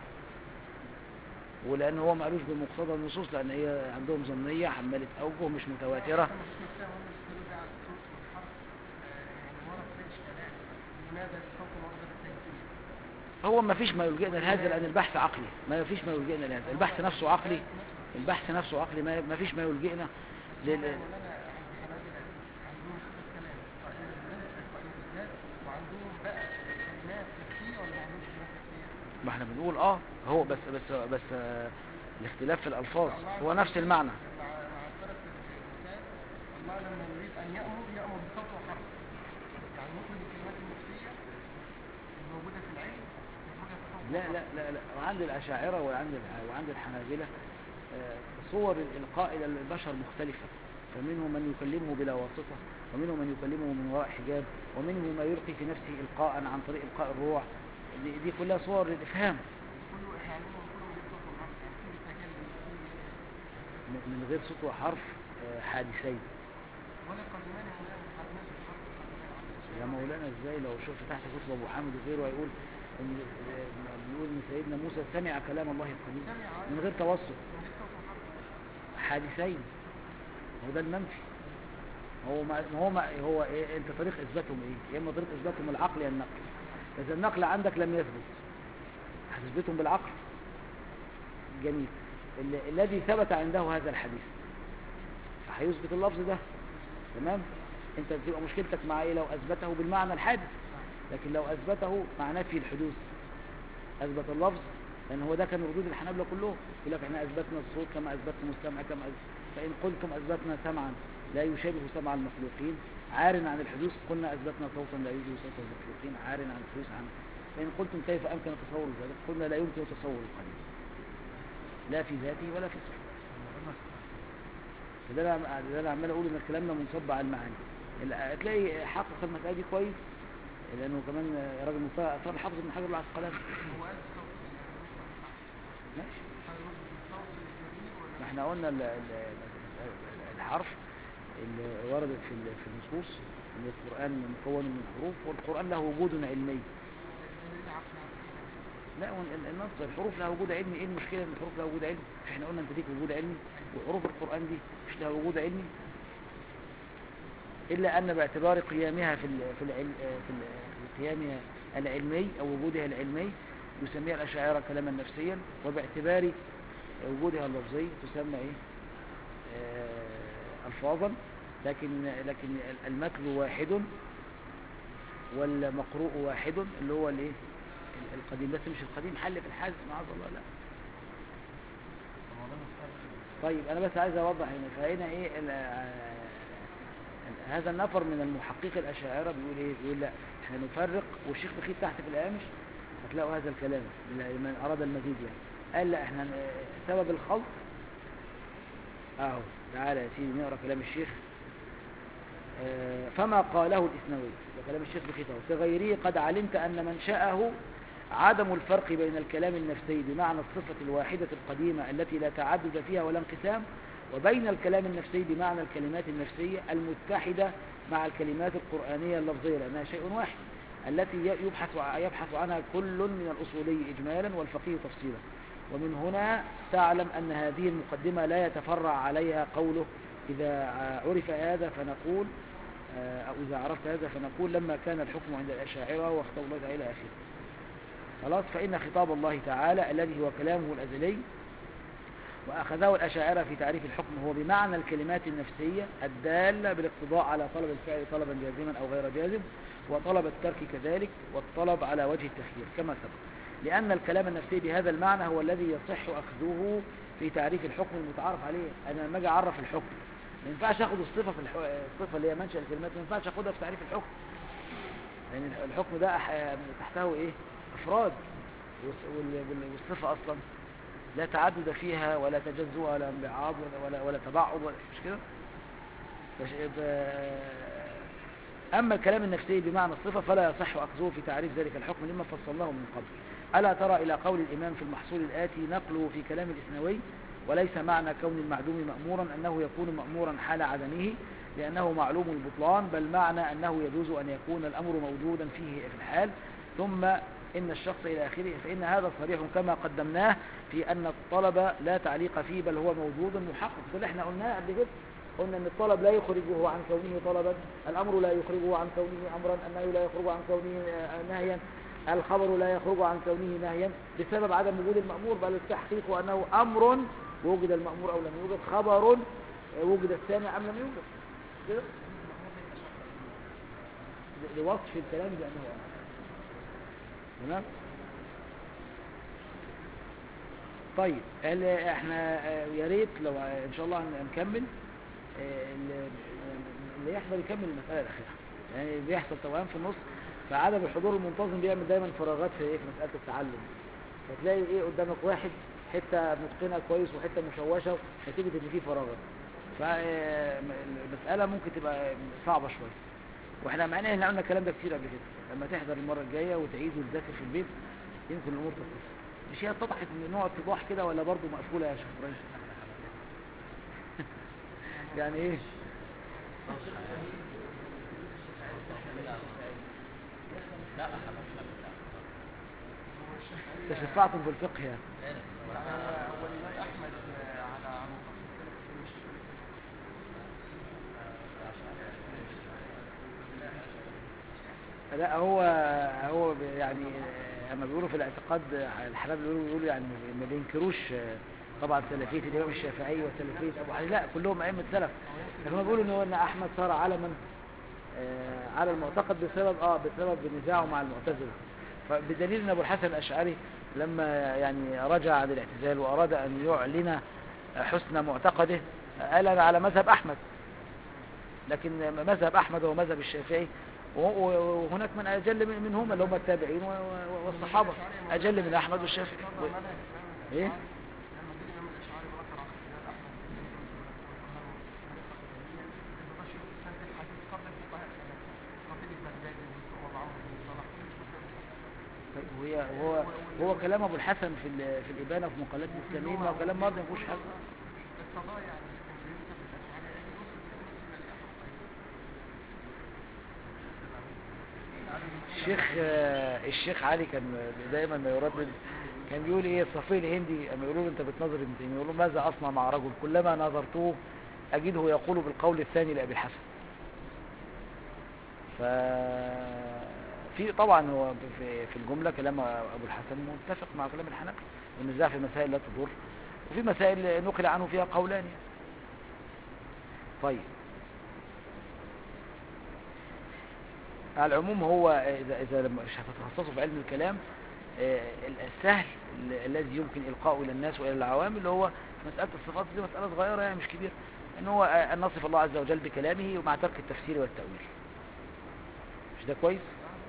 ولأن هو ما قالوش بمقتضى النصوص لأن هي عندهم ظنية حمالة أوجه مش متواترة هو ما فيش ما يلجئنا لهذا لأن البحث عقلي ما فيش ما يلجئنا لهذا البحث نفسه عقلي البحث نفسه عقلي ما ما فيش ما يلجئنا لل... ما احنا بنقول اه هو بس بس بس آه، الاختلاف في الألفاظ هو نفس المعنى الله لما يريد أن يأمر يأمر بصوت وحرف يعني مخرج الكلمات النفسية الموجودة في العلم يخرجها في صوت لا لا لا لا وعند الأشاعرة وعند الح- وعند الحنابلة آه، صور الإلقاء إلى البشر مختلفة فمنهم من يكلمه بلا واسطة ومنهم من يكلمه من وراء حجاب ومنهم ما يلقي في نفسه إلقاء عن طريق إلقاء الروح دي, دي كلها صور للإفهام كله يعني هو كله من صوت وحرف يعني كل تكلم من من غير صوت وحرف آه، حادثين ولا قدمان ولا متحدث الحرف يا مولانا ازاي لو شفت تحت كتب ابو حامد وغيره هيقول ان آه، بيقول ان سيدنا موسى سمع كلام الله القديم من غير توسط حادثين هو ده المنفي هو ما هو ما هو إيه انت طريق اثباتهم ايه يا اما طريق اثباتهم العقل يا النقل اذا النقل عندك لم يثبت هتثبتهم بالعقل جميل ال- الذي ثبت عنده هذا الحديث فهيثبت اللفظ ده تمام انت بتبقى مشكلتك مع ايه لو اثبته بالمعنى الحادث لكن لو اثبته مع نفي الحدوث اثبت اللفظ لان هو ده كان ردود الحنابلة كلهم يقول لك احنا اثبتنا الصوت كما اثبتنا السمع كما أثبت فان قلتم اثبتنا سمعا لا يشابه سمع المخلوقين عار عن الحدوث قلنا اثبتنا صوتا لا يشبه صوت المخلوقين عار عن الحدوث عنه فان قلتم كيف امكن تصور ذلك قلنا لا يمكن تصور القديم لا في ذاته ولا في صفته فده انا ده انا عمال اقول ان كلامنا منصب على المعاني ال- هتلاقي حقق المسألة دي كويس لانه كمان راجل مطلع اصلا حافظ ابن حجر العسقلاني ماشي ما احنا قلنا ال- ال- الحرف اللي وردت في ال- في النصوص ان القرآن مكون من حروف والقرآن له وجود علمي لا ون- ال- النص الحروف لها وجود علمي ايه المشكله ان الحروف لها وجود علمي مش احنا قلنا انت ليك وجود علمي وحروف القران دي مش لها وجود علمي الا ان باعتبار قيامها في ال في العلم في ال- في قيامها العلمي او وجودها العلمي يسميها الاشاعره كلاما نفسيا وباعتبار وجودها اللفظي تسمى ايه آه، الفاظا لكن لكن المتلو واحد والمقروء واحد اللي هو الايه ال- القديم بس مش القديم حل في الحادث معاذ الله لا طيب انا بس عايز اوضح هنا فهنا ايه ال- آه، هذا النفر من المحقق الاشاعره بيقول ايه بيقول لا احنا نفرق والشيخ بخيت تحت في الهامش هتلاقوا هذا الكلام لمن اراد المزيد يعني قال لا احنا ن- سبب الخلط اهو تعالى يا سيدي نقرا كلام الشيخ آه، فما قاله الإسنوي ده كلام الشيخ بخيته في غيره قد علمت أن منشأه عدم الفرق بين الكلام النفسي بمعنى الصفة الواحدة القديمة التي لا تعدد فيها ولا انقسام وبين الكلام النفسي بمعنى الكلمات النفسية المتحدة مع الكلمات القرآنية اللفظية لأنها شيء واحد التي يبحث يبحث عنها كل من الأصولي إجمالا والفقيه تفصيلا ومن هنا تعلم أن هذه المقدمة لا يتفرع عليها قوله إذا عرف هذا فنقول آه، أو إذا عرفت هذا فنقول لما كان الحكم عند الأشاعرة واختار الله تعالى إلى آخره خلاص فإن خطاب الله تعالى الذي هو كلامه الأزلي وأخذه الأشاعرة في تعريف الحكم هو بمعنى الكلمات النفسية الدالة بالاقتضاء على طلب الفعل طلبا جازما أو غير جازم وطلب الترك كذلك والطلب على وجه التخيير كما سبق لأن الكلام النفسي بهذا المعنى هو الذي يصح أخذه في تعريف الحكم المتعارف عليه أنا لما أجي أعرف الحكم ما ينفعش أخذ الصفة في الح... الصفة اللي هي منشأ الكلمات ما ينفعش أخذها في تعريف الحكم لأن الحكم ده أح... تحته إيه أفراد والص- وال- وال- والصفة أصلا لا تعدد فيها ولا تجزؤ ولا انبعاض ولا, ولا, ولا تبعض ولا مش كده فش- ب- أما الكلام النفسي بمعنى الصفة فلا يصح أخذه في تعريف ذلك الحكم لما فصلناه من قبل ألا ترى إلى قول الإمام في المحصول الآتي نقله في كلام الإسنوي وليس معنى كون المعدوم مأمورا أنه يكون مأمورا حال عدمه لأنه معلوم البطلان بل معنى أنه يجوز أن يكون الأمر موجودا فيه في الحال ثم إن الشخص إلى آخره فإن هذا صريح كما قدمناه في أن الطلب لا تعليق فيه بل هو موجود محقق ده اللي احنا قلناه قبل كده قلنا أن الطلب لا يخرجه عن كونه طلبا الأمر لا يخرجه عن كونه أمرا النهي لا يخرج عن كونه آه، نهيا الخبر لا يخرج عن كونه نهيا بسبب عدم وجود المأمور بل التحقيق أنه أمر وجد المأمور أو لم يوجد خبر آه، وجد السامع أم لم يوجد كده ل- لوصف الكلام بأنه أمر تمام طيب ال- احنا آه، يا ريت لو آه، ان شاء الله هن- هنكمل آه، ال- اللي يحضر يكمل المسألة الأخيرة يعني بيحصل توأم في النص فعدم الحضور المنتظم بيعمل دايما فراغات في ايه في مسألة التعلم فتلاقي ايه قدامك واحد حتة متقنة كويس وحتة مشوشة نتيجة ان في فراغات فالمسألة ممكن تبقى صعبة شوية واحنا معانا احنا قلنا الكلام ده كتير قبل كده لما تحضر المرة الجاية وتعيد وتذاكر في البيت يمكن الامور تتضح مش هي اتضحت ان نوع اتضاح كده ولا برضه مقفولة يا شيخ ابراهيم يعني ايه تشفعتم في الفقه يعني هو الإمام أحمد على على مخصص السلف مش لا هو هو ب- يعني اما بيقولوا في الاعتقاد الحنابلة بيقولوا بيقولوا يعني ما بينكروش طبعا سلفيه الامام الشافعي وسلفيه ابو حنيفه لا كلهم ائمه سلف لكن هم بيقولوا ان هو ان احمد صار علما آه، على المعتقد بسبب اه بسبب نزاعه مع المعتزله فبدليل ان ابو الحسن الاشعري لما يعني رجع عن الاعتزال واراد ان يعلن حسن معتقده قال انا على مذهب احمد لكن مذهب احمد هو مذهب الشافعي و- و- وهناك من اجل من- منهم اللي هم التابعين و- و- والصحابه اجل من احمد والشافعي و- ايه لما جه الإمام الأشعري وذكر عن اختلاف أحمد بن بشير الإسلام في الحديث قبل الفقهاء خطيب البغدادي وعمرو بن صلاح كل مش مسلم طيب وهي هو هو كلام ابو الحسن في ال- في الابانه في مقالات الاسلاميين ما هو كلام ماضي ما فيهوش حاجه القضاء يعني كان بينسب الأشعري يعني نص نص الشيخ آه، الشيخ علي كان دايما ما يردد كان بيقول ايه الصفي الهندي اما يقولوا له انت بتنظر ابن تيميه يقول له ماذا اصنع مع رجل كلما نظرته اجده يقول بالقول الثاني لابي الحسن ف في طبعا هو في في الجمله كلام ابو الحسن متفق مع كلام الحنفي والنزاع في مسائل لا تضر وفي مسائل نقل عنه فيها قولان يعني. طيب على العموم هو إذا إذا لما مش هتتخصصوا في علم الكلام آه، السهل ال- الذي يمكن إلقاؤه إلى الناس وإلى العوام اللي هو مسألة الصفات دي مسألة صغيرة يعني مش كبيرة إن هو آه، أن نصف الله عز وجل بكلامه ومع ترك التفسير والتأويل مش ده كويس؟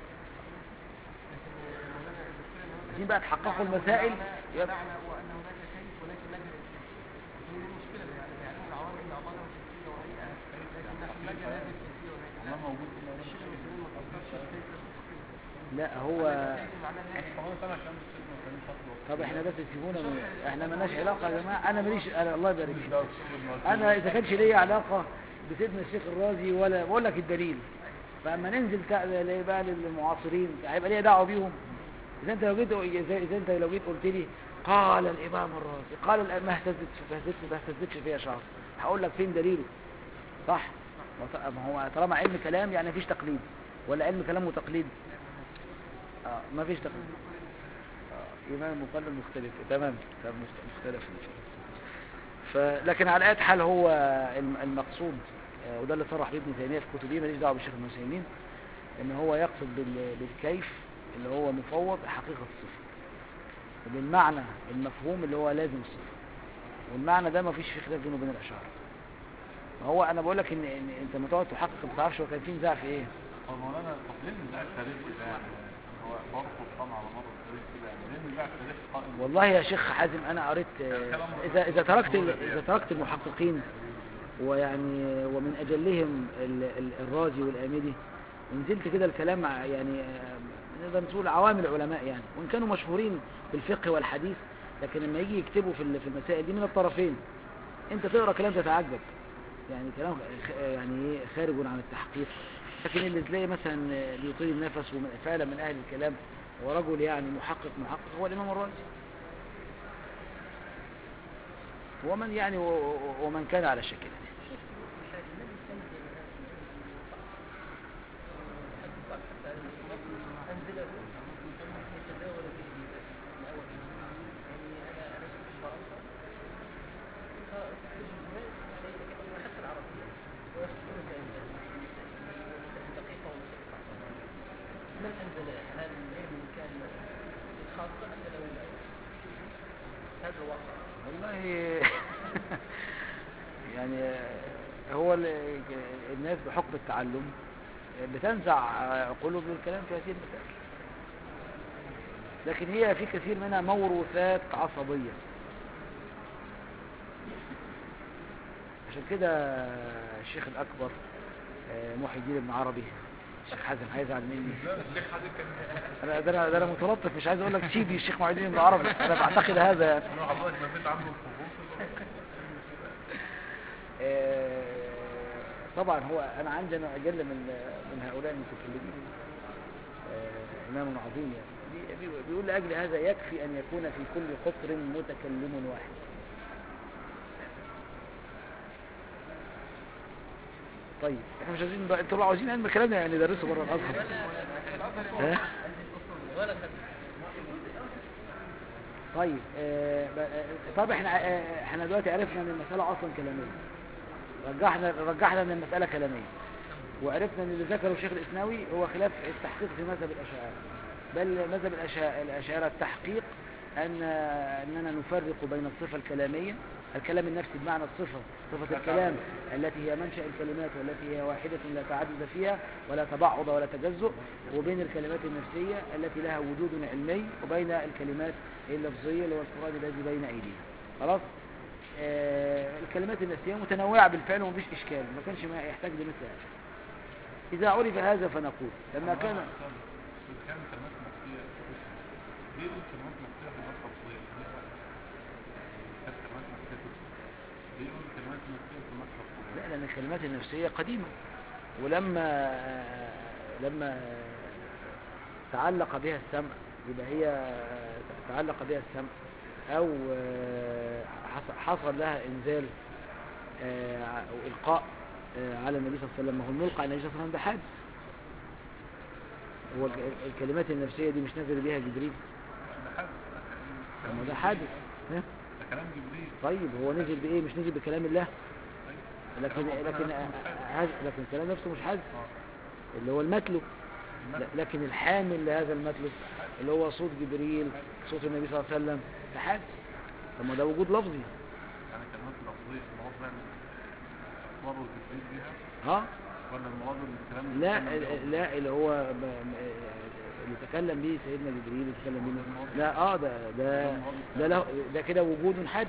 عايزين بقى تحققوا المسائل يبقى معنى وان هناك كيف ولكن لا جهل هي دي المشكله يعني بيعلموا العوام ان عباره وكيفيه وهيئه لكن نحن لا جهل الكيفيه وهيئه ما موجود في الشيخ المسلمين ما فكرش كيف لا هو معناها لا هو انا سامع كلام الشيخ ما كانش حاطه طب احنا بس سيبونا من... احنا مالناش علاقة يا جماعة انا ماليش انا الله يبارك فيك انا اذا كانش ليا علاقة بسيدنا الشيخ الرازي ولا بقول لك الدليل فاما ننزل تق- ل- بقى للمعاصرين هيبقى ليا دعوة بيهم اذا انت لو جيت اذا إذا انت لو جيت قلت لي قال الامام الرازي قال الأ- ما اهتزت ما اهتزتش ما اهتزتش فيها شعر هقول لك فين دليله صح ما ط- ما هو طالما علم كلام يعني مفيش تقليد ولا علم كلام وتقليد اه مفيش تقليد آه، إمام مقلد مختلف تمام تمام، مخت- مختلف ف... لكن على أي حال هو الم- المقصود آه، وده اللي صرح بيه ابن تيمية في كتبه ماليش دعوة بالشيخ ابن عثيمين ان هو يقصد بال... بالكيف اللي هو مفوض حقيقة الصفة وبالمعنى المفهوم اللي هو لازم الصفة والمعنى ده مفيش فيه خلاف بينه وبين الأشاعرة هو انا بقول لك ان, إن انت لما تقعد تحقق ما تعرفش هو كان في نزاع في ايه هو مولانا طب ليه النزاع التاريخي ده يعني هو برضه طبعا على مر التاريخ كده يعني ليه النزاع التاريخي قائم والله يا شيخ حازم انا قريت آه، اذا اذا تركت ال- اذا تركت المحققين ويعني ومن اجلهم ال- ال- الرازي والامدي ونزلت كده الكلام ع- يعني آه، نقدر نقول عوام العلماء يعني وان كانوا مشهورين بالفقه والحديث لكن لما يجي يكتبوا في ال- في المسائل دي من الطرفين انت تقرا كلام تتعجب يعني كلام خ- يعني ايه خارج عن التحقيق لكن اللي تلاقي مثلا بيطيل النفس ومن فعلا من اهل الكلام ورجل يعني محقق محقق هو الامام الرازي ومن يعني و- و- ومن كان على شكله من أنزل هذا العلم كان خاصة أنزله هذا الواقع والله يعني هو ال- الناس بحكم التعلم بتنزع عقولهم للكلام في هذه المسائل لكن هي في كثير منها موروثات عصبية عشان كده الشيخ الأكبر آه، محي الدين ابن عربي الشيخ حازم هيزعل مني الشيخ حازم كان انا ده انا ده انا متلطف مش عايز اقول لك سيدي الشيخ محي الدين ابن عربي انا بعتقد هذا يعني انا حضرتك نفيت عنه الخصوص آه، طبعا هو انا عندي انا اجل من من هؤلاء المتكلمين آه، امام عظيم يعني بي- بي- بيقول لاجل هذا يكفي ان يكون في كل قطر متكلم واحد طيب احنا مش عايزين بقى انتوا لو عاوزين علم الكلام ده يعني ندرسه بره الازهر ها ولا خد طيب آه ب- آه، طب احنا آه، احنا دلوقتي عرفنا ان المسألة اصلا كلامية رجحنا رجحنا ان المسألة كلامية وعرفنا ان اللي ذكره الشيخ الاسناوي هو خلاف التحقيق في مذهب الاشاعرة بل مذهب الأشا- الاشاعرة التحقيق ان اننا نفرق بين الصفة الكلامية الكلام النفسي بمعنى الصفة صفة الكلام التي هي منشأ الكلمات والتي هي واحدة لا تعدد فيها ولا تبعض ولا تجزؤ وبين الكلمات النفسية التي لها وجود علمي وبين الكلمات اللفظية اللي هو القرآن الذي بين أيدينا خلاص آه الكلمات النفسية متنوعة بالفعل ومفيش إشكال ما كانش ما يحتاج لمثل هذا إذا عرف هذا فنقول لما كان إذا كان كلمات نفسية ليه يقول كلمات نفسية في النص الصغير؟ ليه بقى؟ كانت كلمات نفسية تسمع. ليه يقول كلمات نفسية في النص الصغير؟ لا لأن الكلمات النفسية قديمة ولما لما تعلق بها السمع يبقى هي تعلق بها السمع او آه، حص- حصل لها انزال آه، او القاء آه، على النبي صلى الله عليه وسلم ما هو الملقى على النبي صلى الله عليه وسلم ده حادث هو الك- الكلمات النفسية دي مش نزل بيها جبريل ده حادث ده طب ما كلام ده حادث ها؟ ده كلام جبريل طيب هو نزل بايه مش نزل بكلام الله طيب. لكن كلام ربنا لكن نفسه مش حادث. هذا لكن الكلام نفسه مش حادث آه. اللي هو المتلو المثل. ل- لكن الحامل لهذا المتلو اللي هو صوت جبريل صوت النبي صلى الله عليه وسلم ده حادث طب ما ده وجود لفظي يعني كلمات اللفظية المراد بها الأخبار والتفريد بها ها ولا المراد الكلام لا الكلام اللفظي؟ لا اللي هو ب- م- اللي تكلم به سيدنا جبريل اللي تكلم به لا اه ده ده ده له ده كده وجود حادث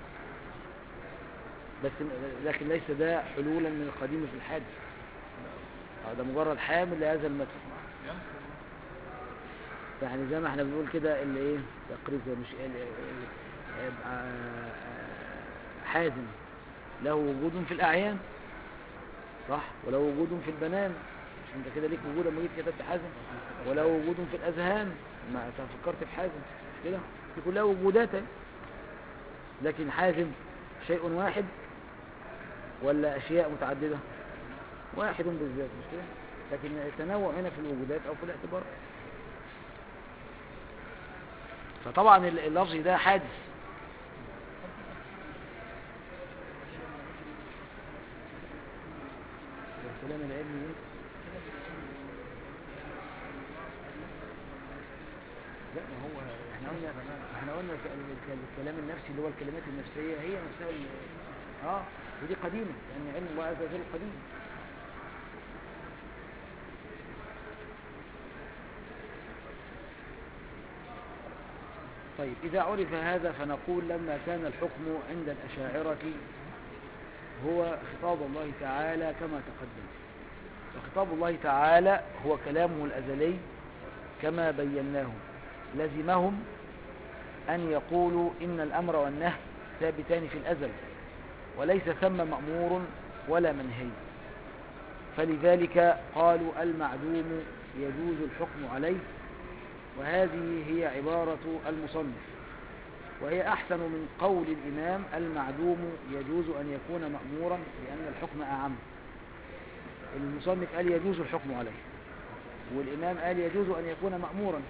بس لكن ليس ده حلولا من القديم في الحادث آه ده مجرد حامل لهذا المتن ينصر يعني زي ما احنا بنقول كده اللي ايه تقريبا زي مش ال- ال- آه، حازم له وجود في الاعيان صح وله وجود في البنان مش انت كده ليك وجود لما جيت كتبت حازم وله وجود في الاذهان ما انت فكرت في حازم مش كده دي كلها وجودات اهي. لكن حازم شيء واحد ولا اشياء متعدده واحد بالذات مش كده لكن التنوع هنا في الوجودات او في الاعتبارات فطبعا ال- اللفظ ده حادث الكلام العلمي ايه لا ما هو احنا قلنا احنا قلنا ك- ال- ال- الكلام النفسي اللي هو الكلمات النفسية هي نفسها ال- اه ودي قديمة لأن علم الله عز وجل قديم طيب إذا عرف هذا فنقول لما كان الحكم عند الأشاعرة هو خطاب الله تعالى كما تقدم وخطاب الله تعالى هو كلامه الأزلي كما بيناه لزمهم أن يقولوا إن الأمر والنهي ثابتان في الأزل وليس ثم مأمور ولا منهي فلذلك قالوا المعدوم يجوز الحكم عليه وهذه هي عبارة المصنف وهي أحسن من قول الإمام المعدوم يجوز أن يكون مأمورا لأن الحكم أعم المصنف قال يجوز الحكم عليه والإمام قال يجوز أن يكون مأمورا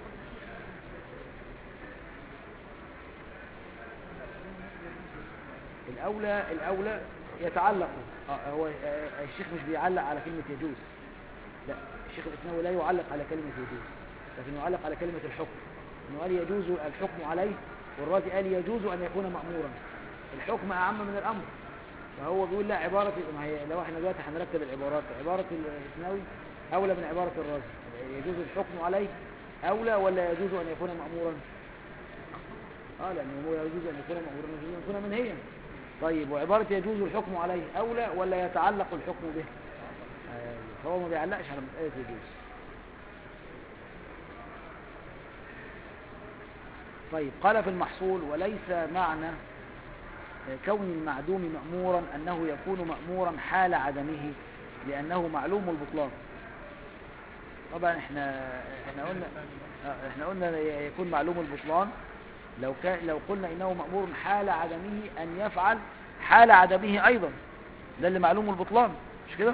الأولى الأولى يتعلق آه، هو آه، الشيخ مش بيعلق على كلمة يجوز لا الشيخ الإسلامي لا يعلق على كلمة يجوز لكن يعلق على كلمة الحكم إنه قال يجوز الحكم عليه والرازي قال يجوز أن يكون مأمورا الحكم أعم من الأمر فهو بيقول لا عبارة ما هي لو احنا دلوقتي هنرتب العبارات عبارة الإسناوي أولى من عبارة الرازي يجوز الحكم عليه أولى ولا يجوز أن يكون مأمورا اه لأنه هو يجوز أن يكون مأمورا يجوز أن يكون منهيا طيب وعبارة يجوز الحكم عليه أولى ولا يتعلق الحكم به آه، فهو ما بيعلقش على مسألة يجوز طيب قال في المحصول وليس معنى كون المعدوم مأمورا أنه يكون مأمورا حال عدمه لأنه معلوم البطلان طبعا احنا احنا قلنا اه، احنا قلنا يكون معلوم البطلان لو كان لو قلنا انه مأمور حال عدمه ان يفعل حال عدمه ايضا ده اللي معلوم البطلان مش كده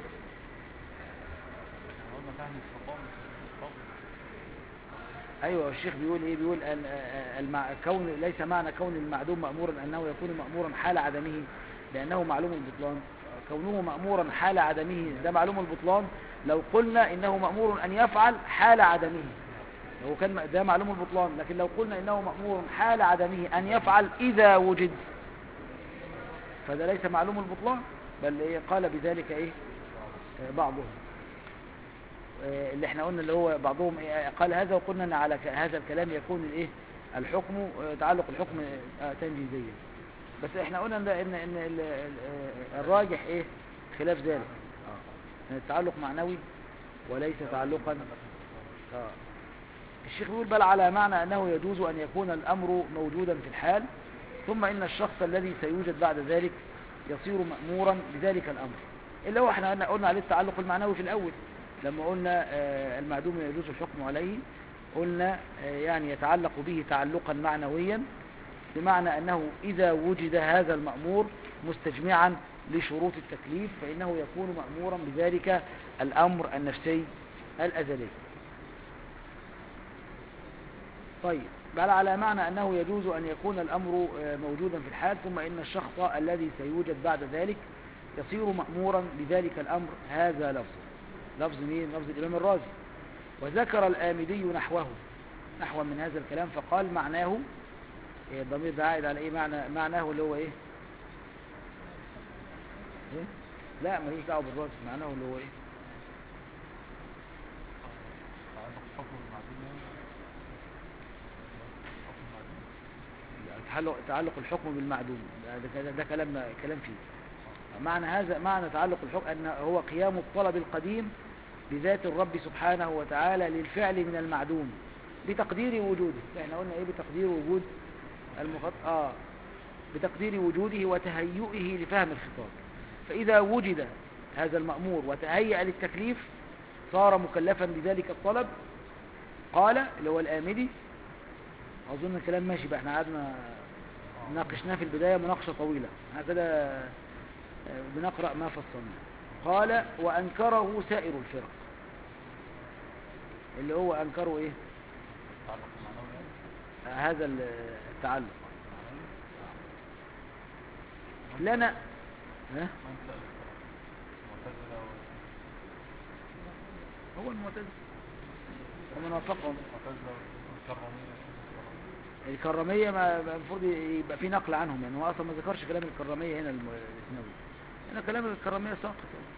احنا قلنا فهم الخطاب الخطاب ايوه الشيخ بيقول ايه بيقول ان المع... كون ليس معنى كون المعدوم مأمورا انه يكون مأمورا حال عدمه لانه معلوم البطلان كونه مأمورا حال عدمه ده معلوم البطلان لو قلنا انه مأمور ان يفعل حال عدمه هو كان ده معلوم البطلان لكن لو قلنا انه مأمور حال عدمه ان يفعل اذا وجد فده ليس معلوم البطلان بل إيه قال بذلك ايه آه، بعضهم آه، اللي احنا قلنا اللي هو بعضهم إيه، قال هذا وقلنا ان على ك- هذا الكلام يكون الايه الحكم آه، تعلق الحكم آه، تنجيزيا بس احنا قلنا ان ان ان ال- ال- آه، الراجح ايه خلاف ذلك آه. ان التعلق معنوي وليس تعلقا آه. الشيخ بيقول بل على معنى انه يجوز ان يكون الامر موجودا في الحال ثم ان الشخص الذي سيوجد بعد ذلك يصير مأمورا بذلك الامر اللي هو احنا قلنا- قلنا عليه التعلق المعنوي في الاول لما قلنا آه، المعدوم يجوز الحكم عليه قلنا آه، يعني يتعلق به تعلقا معنويا بمعنى أنه إذا وجد هذا المأمور مستجمعا لشروط التكليف فإنه يكون مأمورا بذلك الأمر النفسي الأزلي طيب بل على معنى أنه يجوز أن يكون الأمر آه، موجودا في الحال ثم إن الشخص الذي سيوجد بعد ذلك يصير مأمورا بذلك الأمر هذا لفظ لفظ مين؟ لفظ الإمام الرازي وذكر الآمدي نحوه نحو من هذا الكلام فقال معناه إيه، الضمير ده عائد على ايه معنى معناه اللي هو ايه إيه؟ لا ماليش دعوه بالراس معناه اللي هو ايه تعلق الحكم بالمعدوم يعني حكم المعدوم يعني تعلق تعلق الحكم بالمعدوم ده, ده, ده, ده كلام كلام فيه معنى هذا معنى تعلق الحكم ان هو قيام الطلب القديم بذات الرب سبحانه وتعالى للفعل من المعدوم بتقدير وجوده احنا قلنا ايه بتقدير وجود المخاطب اه بتقدير وجوده وتهيئه لفهم الخطاب فإذا وجد هذا المأمور وتهيأ للتكليف صار مكلفا بذلك الطلب قال اللي هو الآمدي أظن الكلام ماشي بقى احنا قعدنا ناقشناه في البداية مناقشة طويلة احنا كده آه، بنقرأ ما فصلناه قال وأنكره سائر الفرق اللي هو أنكره إيه تعلق المعنوي يعني هذا التعلق لنا ها؟ من سأل المعتزلة هو المعتزله ومن وافقهم والمعتزلة والكرامية الكرامية ما ما المفروض يبقى في نقل عنهم يعني هو اصلا ما ذكرش كلام الكرامية هنا الم- الاسنوي هنا كلام الكرامية ساقط يعني.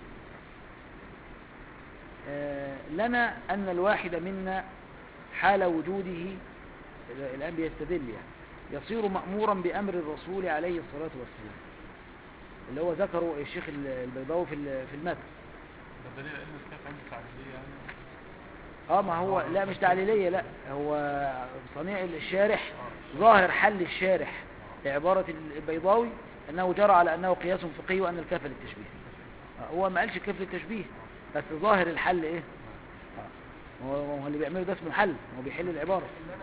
آه، لنا ان الواحد منا حال وجوده الان بيستدل يعني يصير مأمورا بأمر الرسول عليه الصلاة والسلام اللي هو ذكره الشيخ البيضاوي في ال- في المتن ده دليل علم الكاف عند التعليلية يعني اه ما هو لا مش تعليلية لا هو صنيع الشارح ظاهر حل الشارح لعبارة البيضاوي انه جرى على انه قياس فقهي وان الكاف للتشبيه آه، هو ما قالش الكاف للتشبيه بس ظاهر الحل ايه آه، هو هو اللي بيعمله ده اسمه حل هو بيحل العبارة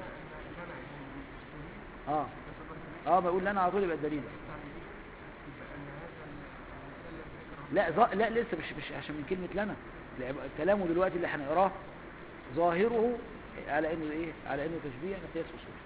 اه اه ما يقول لنا على طول يبقى الدليل لا ظ... لا لسه مش مش عشان من كلمة لنا العب- كلامه دلوقتي اللي هنقراه ظاهره على انه ايه على انه تشبيه يعني قياس اصول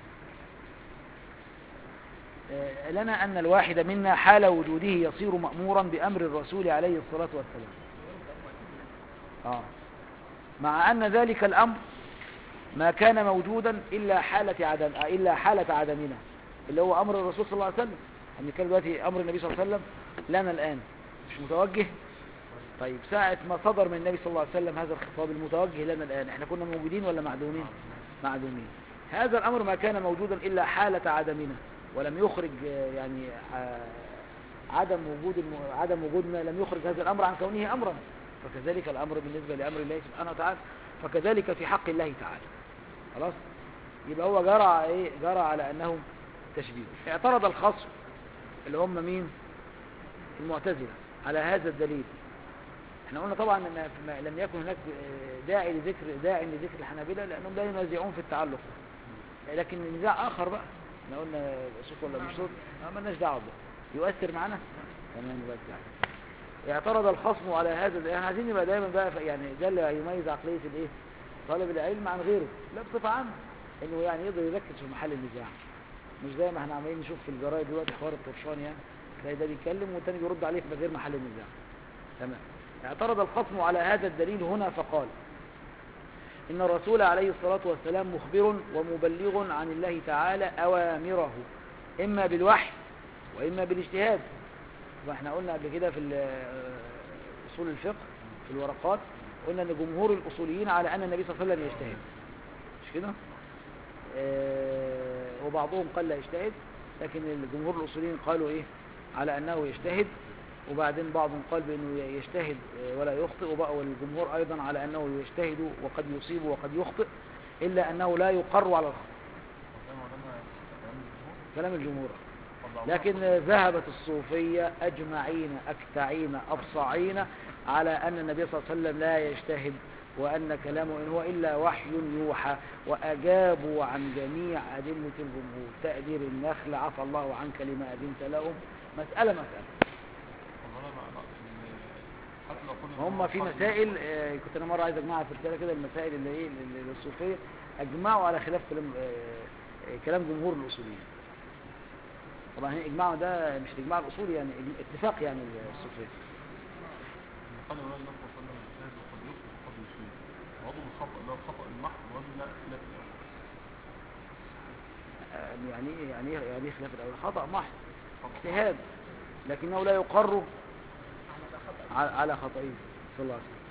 آه، لنا ان الواحد منا حال وجوده يصير مأمورا بامر الرسول عليه الصلاة والسلام اه مع ان ذلك الامر ما كان موجودا الا حالة عدم آه، الا حالة عدمنا اللي هو امر الرسول صلى الله عليه وسلم احنا بنتكلم دلوقتي امر النبي صلى الله عليه وسلم لنا الان مش متوجه طيب ساعة ما صدر من النبي صلى الله عليه وسلم هذا الخطاب المتوجه لنا الآن احنا كنا موجودين ولا معدومين معدومين هذا الأمر ما كان موجودا إلا حالة عدمنا ولم يخرج آه، يعني آه، عدم وجود الم- عدم وجودنا لم يخرج هذا الأمر عن كونه أمرا فكذلك الأمر بالنسبة لأمر الله سبحانه وتعالى فكذلك في حق الله تعالى خلاص يبقى هو جرى على ايه جرى على أنه تشبيه اعترض الخصم اللي هم مين المعتزلة على هذا الدليل احنا قلنا طبعا ان ما- لم يكن هناك داعي لذكر داعي لذكر الحنابلة لانهم لا ينازعون في التعلق لكن نزاع اخر بقى احنا قلنا صوت ولا مش صوت ما مالناش دعوه بقى يؤثر معنا تمام يبقى يعني اعترض الخصم على هذا يعني عايزين نبقى دايما بقى ف- يعني ده اللي يميز عقليه الايه طالب العلم عن غيره لا بصفه عامه انه يعني يقدر يركز في محل النزاع مش زي ما احنا عمالين نشوف في الجرايد دلوقتي حوار الطرشان يعني تلاقي ده بيتكلم والتاني بيرد عليه في غير محل النزاع تمام اعترض الخصم على هذا الدليل هنا فقال إن الرسول عليه الصلاة والسلام مخبر ومبلغ عن الله تعالى أوامره إما بالوحي وإما بالاجتهاد واحنا قلنا قبل كده في ال- أصول الفقه في الورقات قلنا أن جمهور الأصوليين على أن النبي صلى الله عليه وسلم يجتهد مش كده آه، وبعضهم قال لا يجتهد لكن الجمهور الأصوليين قالوا إيه على أنه يجتهد وبعدين بعضهم قال بأنه يجتهد آه، ولا يخطئ وبقى والجمهور أيضا على أنه يجتهد وقد يصيب وقد يخطئ إلا أنه لا يقر على الخطأ وده مولانا كلام الجمهور كلام الجمهور لكن ذهبت الصوفية أجمعين أكتعين أبصعين على أن النبي صلى الله عليه وسلم لا يجتهد وأن كلامه إن هو إلا وحي يوحى وأجابوا عن جميع أدلة الجمهور تأدير النخل عفى الله عنك لما أذنت لهم مسألة مسألة والله انا مع إن حتى لو كنا هم في مسائل آه، كنت أنا مرة عايز أجمعها في رسالة كده المسائل اللي إيه اللي- الصوفية أجمعوا على خلاف كلام آه، آه، كلام جمهور الأصوليين طبعا هي إجماع ده مش الإجماع الأصولي يعني إج- اتفاق يعني الصوفية قال النبي صلى الله عليه وسلم الشاهد وقد يخطئ وقد يصيب وعضو الخطأ اللي هو الخطأ المحض ولا خلاف الأول آه، يعني إيه- يعني إيه- يعني إيه خلاف الأول خطأ محض خطأ اجتهاد لكنه لا يقر على على خطئه صلى الله عليه وسلم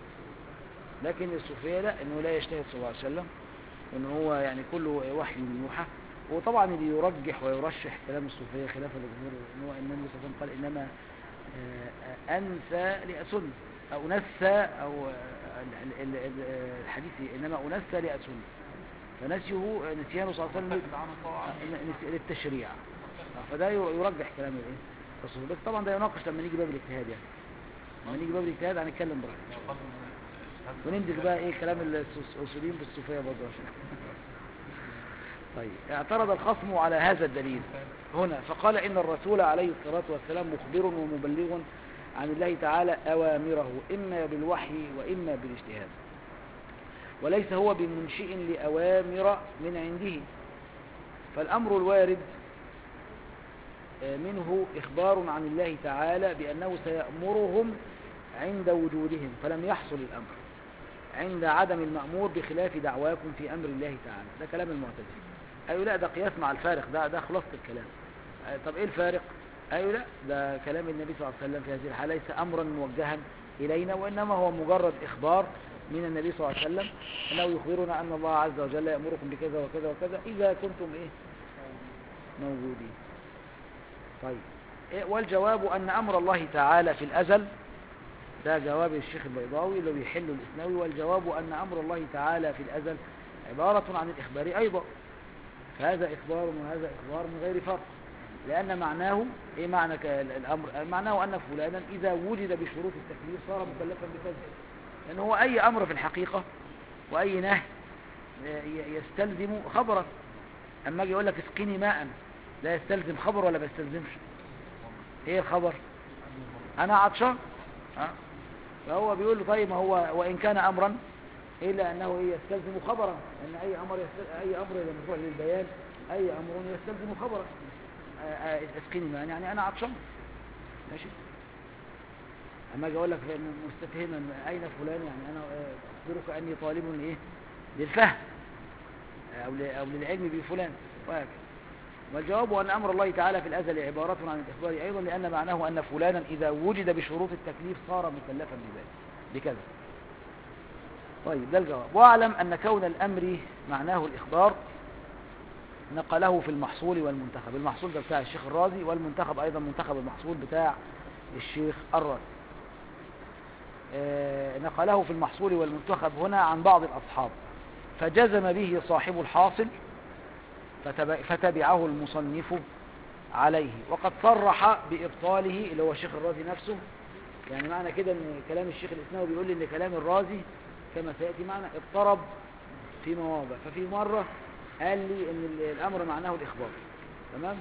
لكن الصوفية لا انه لا يجتهد صلى الله عليه وسلم وان هو يعني كله وحي يوحى وطبعا اللي يرجح ويرشح كلام الصوفية خلاف الجمهور ان هو النبي صلى الله عليه وسلم قال انما آه، آه، انسى لأسن او نسى او آه، ال- ال- ال- الحديث انما انسى لأسن فنسيه نسيانه صلى الله عليه وسلم نس- للتشريع فده يرجح كلام الايه الرسول بس طبعا ده يناقش لما نيجي باب الاجتهاد يعني لما نيجي باب الاجتهاد هنتكلم براحتنا قال إن الشهادة وندرك بقى ايه كلام الأص- الاصوليين بالصوفيه برضه عشان طيب اعترض الخصم على هذا الدليل هنا فقال ان الرسول عليه الصلاه والسلام مخبر ومبلغ عن الله تعالى اوامره اما بالوحي واما بالاجتهاد وليس هو بمنشئ لاوامر من عنده فالامر الوارد آه، منه إخبار عن الله تعالى بأنه سيأمرهم عند وجودهم فلم يحصل الأمر عند عدم المأمور بخلاف دعواكم في أمر الله تعالى ده كلام المعتزلة أيوة لا ده قياس مع الفارق ده ده خلاصة الكلام آه، طب إيه الفارق أيوة لا ده كلام النبي صلى الله عليه وسلم في هذه الحالة ليس أمرا موجها إلينا وإنما هو مجرد إخبار من النبي صلى الله عليه وسلم أنه يخبرنا أن الله عز وجل يأمركم بكذا وكذا وكذا إذا كنتم إيه موجودين طيب إيه والجواب أن أمر الله تعالى في الأزل ده جواب الشيخ البيضاوي اللي بيحل الإسناوي والجواب أن أمر الله تعالى في الأزل عبارة عن الإخبار أيضا فهذا إخبار وهذا إخبار من غير فرق لأن معناه إيه معنى ك- الأمر معناه أن فلانا إذا وجد بشروط التكليف صار مكلفا بكذا لأن هو أي أمر في الحقيقة وأي نهي ي- يستلزم خبرا أما أجي يقول لك اسقني ماء لا يستلزم خبر ولا ما يستلزمش ايه الخبر انا عطشان ها؟ فهو بيقول له طيب ما هو وان كان امرا الا انه ايه يستلزم خبرا ان اي امر يستل... اي امر اذا مرفوع للبيان اي امر يستلزم خبرا آه، آه، اسقني ماء يعني انا عطشان ماشي اما اجي اقول لك مستفهما اين فلان يعني انا آه، اخبرك اني طالب ايه للفهم او ل- او للعلم بفلان وهكذا والجواب أن أمر الله تعالى في الأزل عبارة عن الإخبار أيضا لأن معناه أن فلانا إذا وجد بشروط التكليف صار مكلفا بذلك بكذا طيب ده الجواب واعلم أن كون الأمر معناه الإخبار نقله في المحصول والمنتخب المحصول ده بتاع الشيخ الرازي والمنتخب أيضا منتخب المحصول بتاع الشيخ الرازي آه، نقله في المحصول والمنتخب هنا عن بعض الأصحاب فجزم به صاحب الحاصل فتب- فتبعه المصنف عليه وقد صرح بإبطاله اللي هو الشيخ الرازي نفسه يعني معنى كده ان كلام الشيخ الإسناوي بيقول لي ان كلام الرازي كما سيأتي معنا اضطرب في مواضع ففي مرة قال لي ان ال- الأمر معناه الإخبار تمام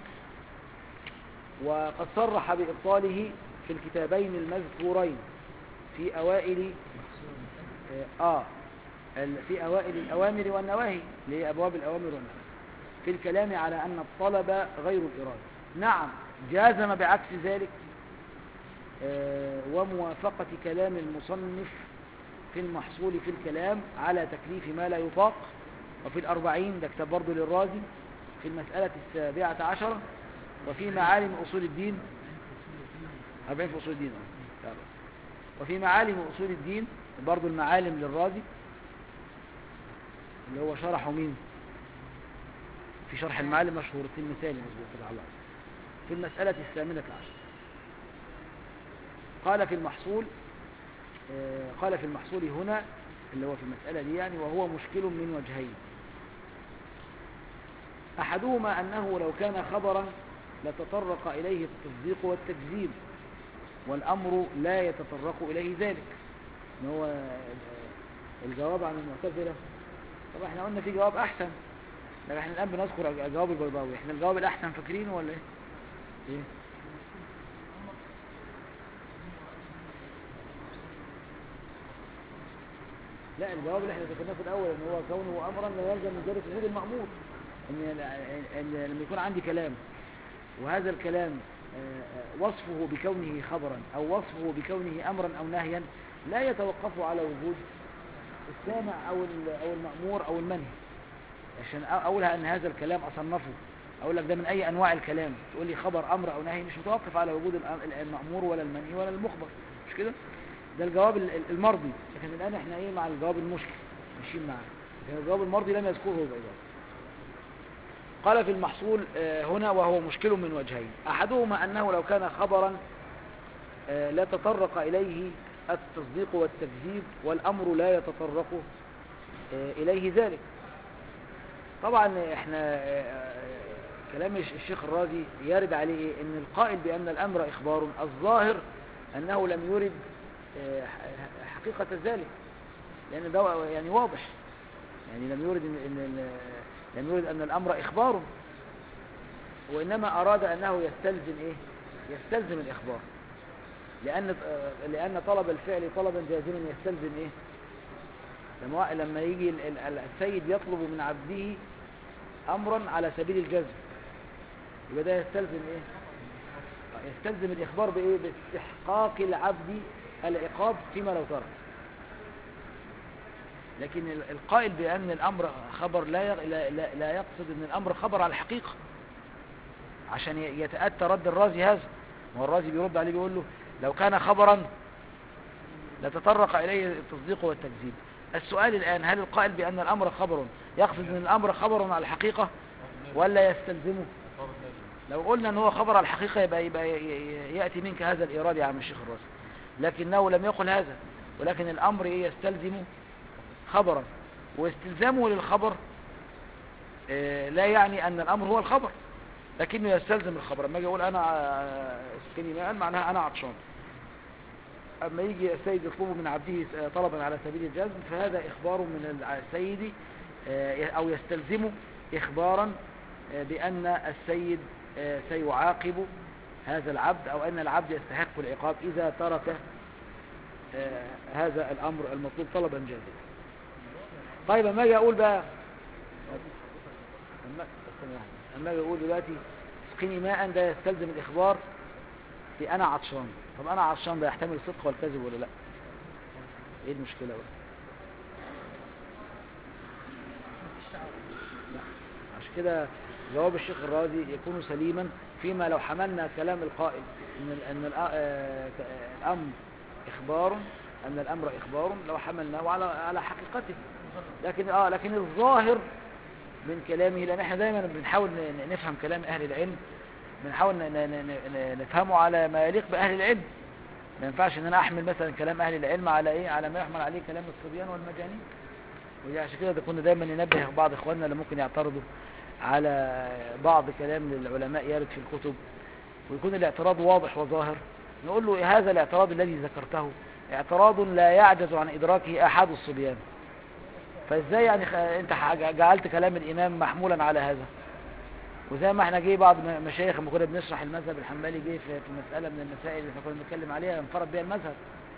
وقد صرح بإبطاله في الكتابين المذكورين في أوائل آه, آه ال- في أوائل الأوامر والنواهي اللي هي أبواب الأوامر والنواهي في الكلام على أن الطلب غير الإرادة نعم جازم بعكس ذلك آه، وموافقة كلام المصنف في المحصول في الكلام على تكليف ما لا يطاق وفي الأربعين ده كتاب برضه للرازي في المسألة السابعة عشرة وفي معالم أصول الدين أربعين في أصول الدين آه. يلا. وفي معالم أصول الدين برضه المعالم للرازي اللي هو شرحه مين في شرح المعالم مشهور المثالي مظبوط كده على الأرض. في المسألة الثامنة عشر قال في المحصول آه، قال في المحصول هنا اللي هو في المسألة دي يعني وهو مشكل من وجهين أحدهما أنه لو كان خبرا لتطرق إليه التصديق والتكذيب والأمر لا يتطرق إليه ذلك إن هو الجواب عن المعتزلة طب احنا قلنا في جواب أحسن لكن احنا الآن بنذكر جواب البيضاوي احنا الجواب الأحسن فاكرينه ولا ايه؟ ايه؟ لا الجواب اللي احنا ذكرناه في الاول ان هو كونه امرا لا يلزم من ذلك وجود المامور ان ان لما يكون عندي كلام وهذا الكلام آه، آه، وصفه بكونه خبرا او وصفه بكونه امرا او نهيا لا يتوقف على وجود السامع او ال- او المامور او المنهي عشان أ- اقولها ان هذا الكلام اصنفه اقول لك ده من اي انواع الكلام تقول لي خبر امر او نهي مش متوقف على وجود الأ- المامور ولا المنهي ولا المخبر مش كده ده الجواب ال- ال- المرضي لكن الآن احنا ايه مع الجواب المشكل ماشيين معاه لكن الجواب المرضي لم يذكره البيضاوي قال في المحصول آه، هنا وهو مشكل من وجهين أحدهما أنه لو كان خبرا آه، لا تطرق إليه التصديق والتكذيب والأمر لا يتطرق آه، إليه ذلك طبعا احنا آه، آه، كلام الش- الشيخ الرازي يرد عليه إيه؟ ان القائل بأن الأمر إخبار الظاهر أنه لم يرد آه، ح- حقيقة ذلك لأن ده يعني واضح يعني لم يرد إن إن ال- لم يرد أن الأمر إخبار وإنما أراد أنه يستلزم إيه يستلزم الإخبار لأن آه، لأن طلب الفعل طلبا جازما يستلزم إيه لما لما يجي ال- ال- السيد يطلب من عبده أمرا على سبيل الجزم يبقى ده يستلزم إيه آه، يستلزم الإخبار بإيه باستحقاق العبد العقاب فيما لو ترك لكن ال- القائل بأن الأمر خبر لا يغ- لا, لا, لا يقصد أن الأمر خبر على الحقيقة عشان ي- يتأتى رد الرازي هذا ما الرازي بيرد عليه بيقول له لو كان خبرا لتطرق إليه التصديق والتكذيب السؤال الآن هل القائل بأن الأمر خبر يقصد أن الأمر خبر على الحقيقة ولا يستلزمه لو قلنا ان هو خبر على الحقيقة يبقى, يبقى ي- ي- يأتي منك هذا الإيراد يا عم الشيخ الرازي لكنه لم يقل هذا ولكن الأمر إيه يستلزم خبرا واستلزامه للخبر آه، لا يعني أن الأمر هو الخبر لكنه يستلزم الخبر لما يجي يقول أنا آه، اسقني ماء معناها أنا عطشان أما يجي السيد يطلب من عبده آه، طلبا على سبيل الجزم فهذا إخبار من السيد آه، أو يستلزم إخبارا آه، بأن السيد آه، سيعاقب هذا العبد أو أن العبد يستحق العقاب إذا ترك آه، هذا الأمر المطلوب طلبا جازما طيب اما اجي اقول بقى اما استنى واحدة. اما اجي اقول دلوقتي اسقني ماء ده يستلزم الاخبار بانا عطشان طب انا عطشان ده يحتمل الصدق والكذب ولا لا ايه المشكله بقى لا عشان كده جواب الشيخ الرازي يكون سليما فيما لو حملنا كلام القائل ان ال- ان الأ- آه، ك- آه، الامر اخبار ان الامر اخبار لو حملناه على على حقيقته لكن اه لكن الظاهر من كلامه لان احنا دايما بنحاول ن- ن- نفهم كلام اهل العلم بنحاول ن- ن- ن- ن- نفهمه على ما يليق باهل العلم ما ينفعش ان انا احمل مثلا كلام اهل العلم على ايه على ما يحمل عليه كلام الصبيان والمجانين ودي عشان كده ده كنا دايما ننبه بعض اخواننا اللي ممكن يعترضوا على بعض كلام للعلماء يرد في الكتب ويكون الاعتراض واضح وظاهر نقول له هذا الاعتراض الذي ذكرته اعتراض لا يعجز عن إدراكه أحد الصبيان فازاي يعني خ- انت ح- جعلت كلام الإمام محمولا على هذا وزي ما احنا جه بعض م- مشايخ لما كنا بنشرح المذهب الحنبلي جه في في مسألة من المسائل اللي احنا كنا بنتكلم عليها انفرد بها المذهب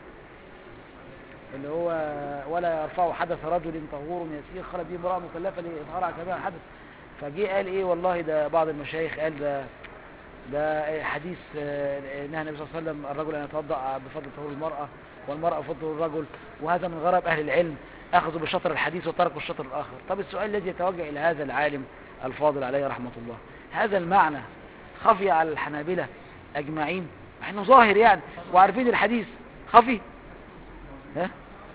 اللي هو ولا يرفع حدث رجل طهور يسير خلت به امرأة مكلفة لإظهار على كبير الحدث فجه قال ايه والله ده بعض المشايخ قال ده ده حديث آه، نهى النبي صلى الله عليه وسلم الرجل ان يتوضا بفضل طهور المراه والمراه بفضل الرجل وهذا من غرب اهل العلم اخذوا بشطر الحديث وتركوا الشطر الاخر طب السؤال الذي يتوجه الى هذا العالم الفاضل عليه رحمه الله هذا المعنى خفي على الحنابلة اجمعين مع انه ظاهر يعني وعارفين الحديث خفي ها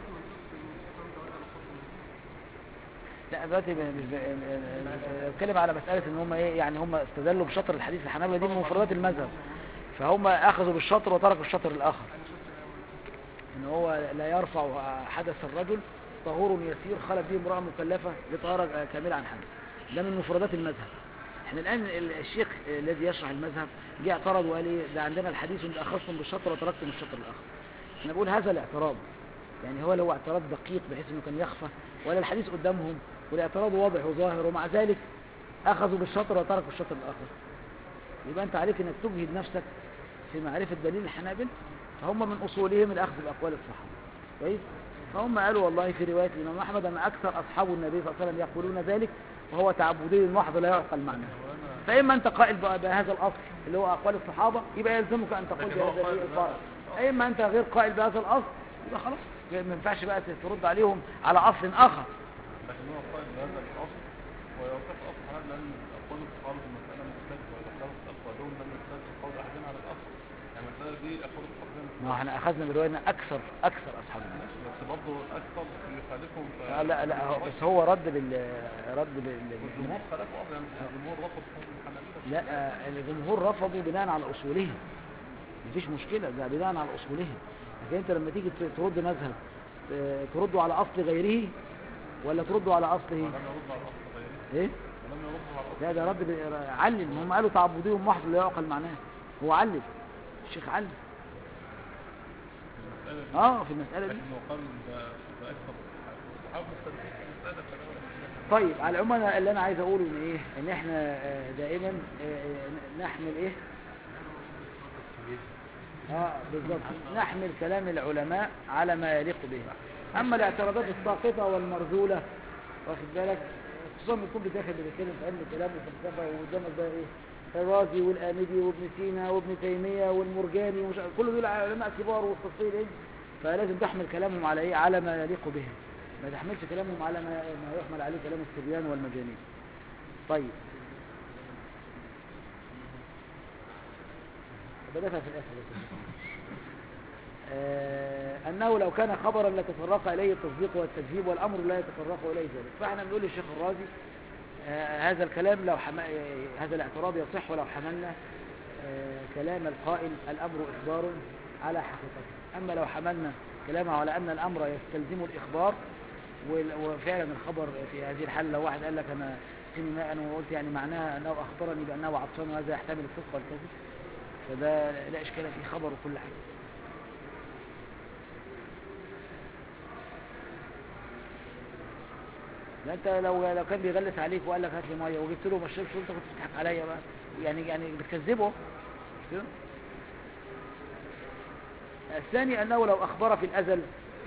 لا دلوقتي ب- مش ب- ب- بتكلم على مسألة ان هم ايه يعني هم استدلوا بشطر الحديث الحنابلة دي من مفردات المذهب فهم اخذوا بالشطر وتركوا الشطر الاخر ان هو لا يرفع حدث الرجل طهور يسير خلف به امرأة مكلفة لطهارة كاملة عن حدث ده من مفردات المذهب احنا الآن ال- الشيخ الذي يشرح المذهب جه اعترض وقال ايه ده عندنا الحديث انت أخذتم بالشطر وتركتم الشطر الآخر احنا بقول هذا الاعتراض يعني هو لو اعتراض دقيق بحيث انه كان يخفى ولا الحديث قدامهم والاعتراض واضح وظاهر ومع ذلك أخذوا بالشطر وتركوا الشطر الآخر يبقى أنت عليك أنك تجهد نفسك في معرفة دليل الحنابلة فهم من أصولهم الأخذ بأقوال الصحابة كويس فهم قالوا والله في رواية الإمام أحمد أن أكثر أصحاب النبي صلى الله عليه وسلم يقولون ذلك وهو تعبدي محض لا يعقل معناه فإما أنت قائل بقى بهذا الأصل اللي هو أقوال الصحابة يبقى يلزمك أن تقول لكن هو بهذا قائل الدليل بهذا الفرع إما أنت غير قائل بهذا الأصل يبقى خلاص ما ينفعش بقى ترد عليهم على أصل آخر لكن هو قائل بهذا الأصل ويوقف أصل حلال لأن أقوال الصحابة في المسألة مختلفة وإذا اختلفت أقوالهم لم يختلف قول أحدنا على الأصل يعني المسألة دي أقوال الصحابة ما احنا أخذنا من رواية أكثر أكثر أصحاب النبي بس برضه الأكثر يخالفهم ف... لا لا لا هو- بس هو رد بال رد بال والجمهور خالفوا أصلا يعني الجمهور رفض حكم الحنابلة لا الجمهور رفضوا بناء على اصولهم مفيش مشكله ده بناء على اصولهم لكن انت لما تيجي ت- ترد مذهب آه، ترده على اصل غيره ولا ترده على اصله ولم يرد على الأصل غيره ايه ولم يرد على الأصل لا ده رد بال- علل ما هم قالوا تعبديهم محض لا يعقل معناه هو علل الشيخ علل في المسألة دي اه في المساله دي لكن هو قال ب- بأكثر الصحابة مختلفين في المسألة فلا ولا خلاف. طيب على العموم أنا- اللي انا عايز اقوله ان ايه ان احنا آه، دائما آه، آه، نحمل ايه اه بالظبط نحمل كلام العلماء على ما يليق به اما الاعتراضات الساقطه والمرذوله واخد بالك خصوصا لما تكون بتاخد بتتكلم في علم الكلام والفلسفه وقدامك بقى ايه الرازي والآمدي وابن سينا وابن تيمية والمرجاني ومش عارف- كل دول علماء كبار والتفصيل ايه فلازم تحمل كلامهم على ايه على ما يليق بهم ما تحملش كلامهم على ما, ما يحمل عليه كلام الصبيان والمجانين طيب بدأتها في الآخر بس. آه أنه لو كان خبرا لتطرق إليه التصديق والتكذيب والأمر لا يتطرق إليه ذلك فإحنا بنقول للشيخ الرازي آه هذا الكلام لو حم... آه هذا الاعتراض يصح ولو حملنا آه كلام القائل الأمر إخبار على حقيقته أما لو حملنا كلامه على أن الأمر يستلزم الإخبار وال- وفعلا الخبر في هذه الحالة لو واحد قال لك أنا سمي ماء وقلت يعني معناها أنه أخبرني بأنه عطشان وهذا يحتمل الصدق والكذب فده لا إشكال فيه خبر وكل حاجة ده انت لو لو كان بيغلس عليك وقال لك هات لي ميه وجبت له ما شربش وانت كنت بتضحك عليا بقى يعني يعني بتكذبه مش كده؟ الثاني انه لو اخبر في الازل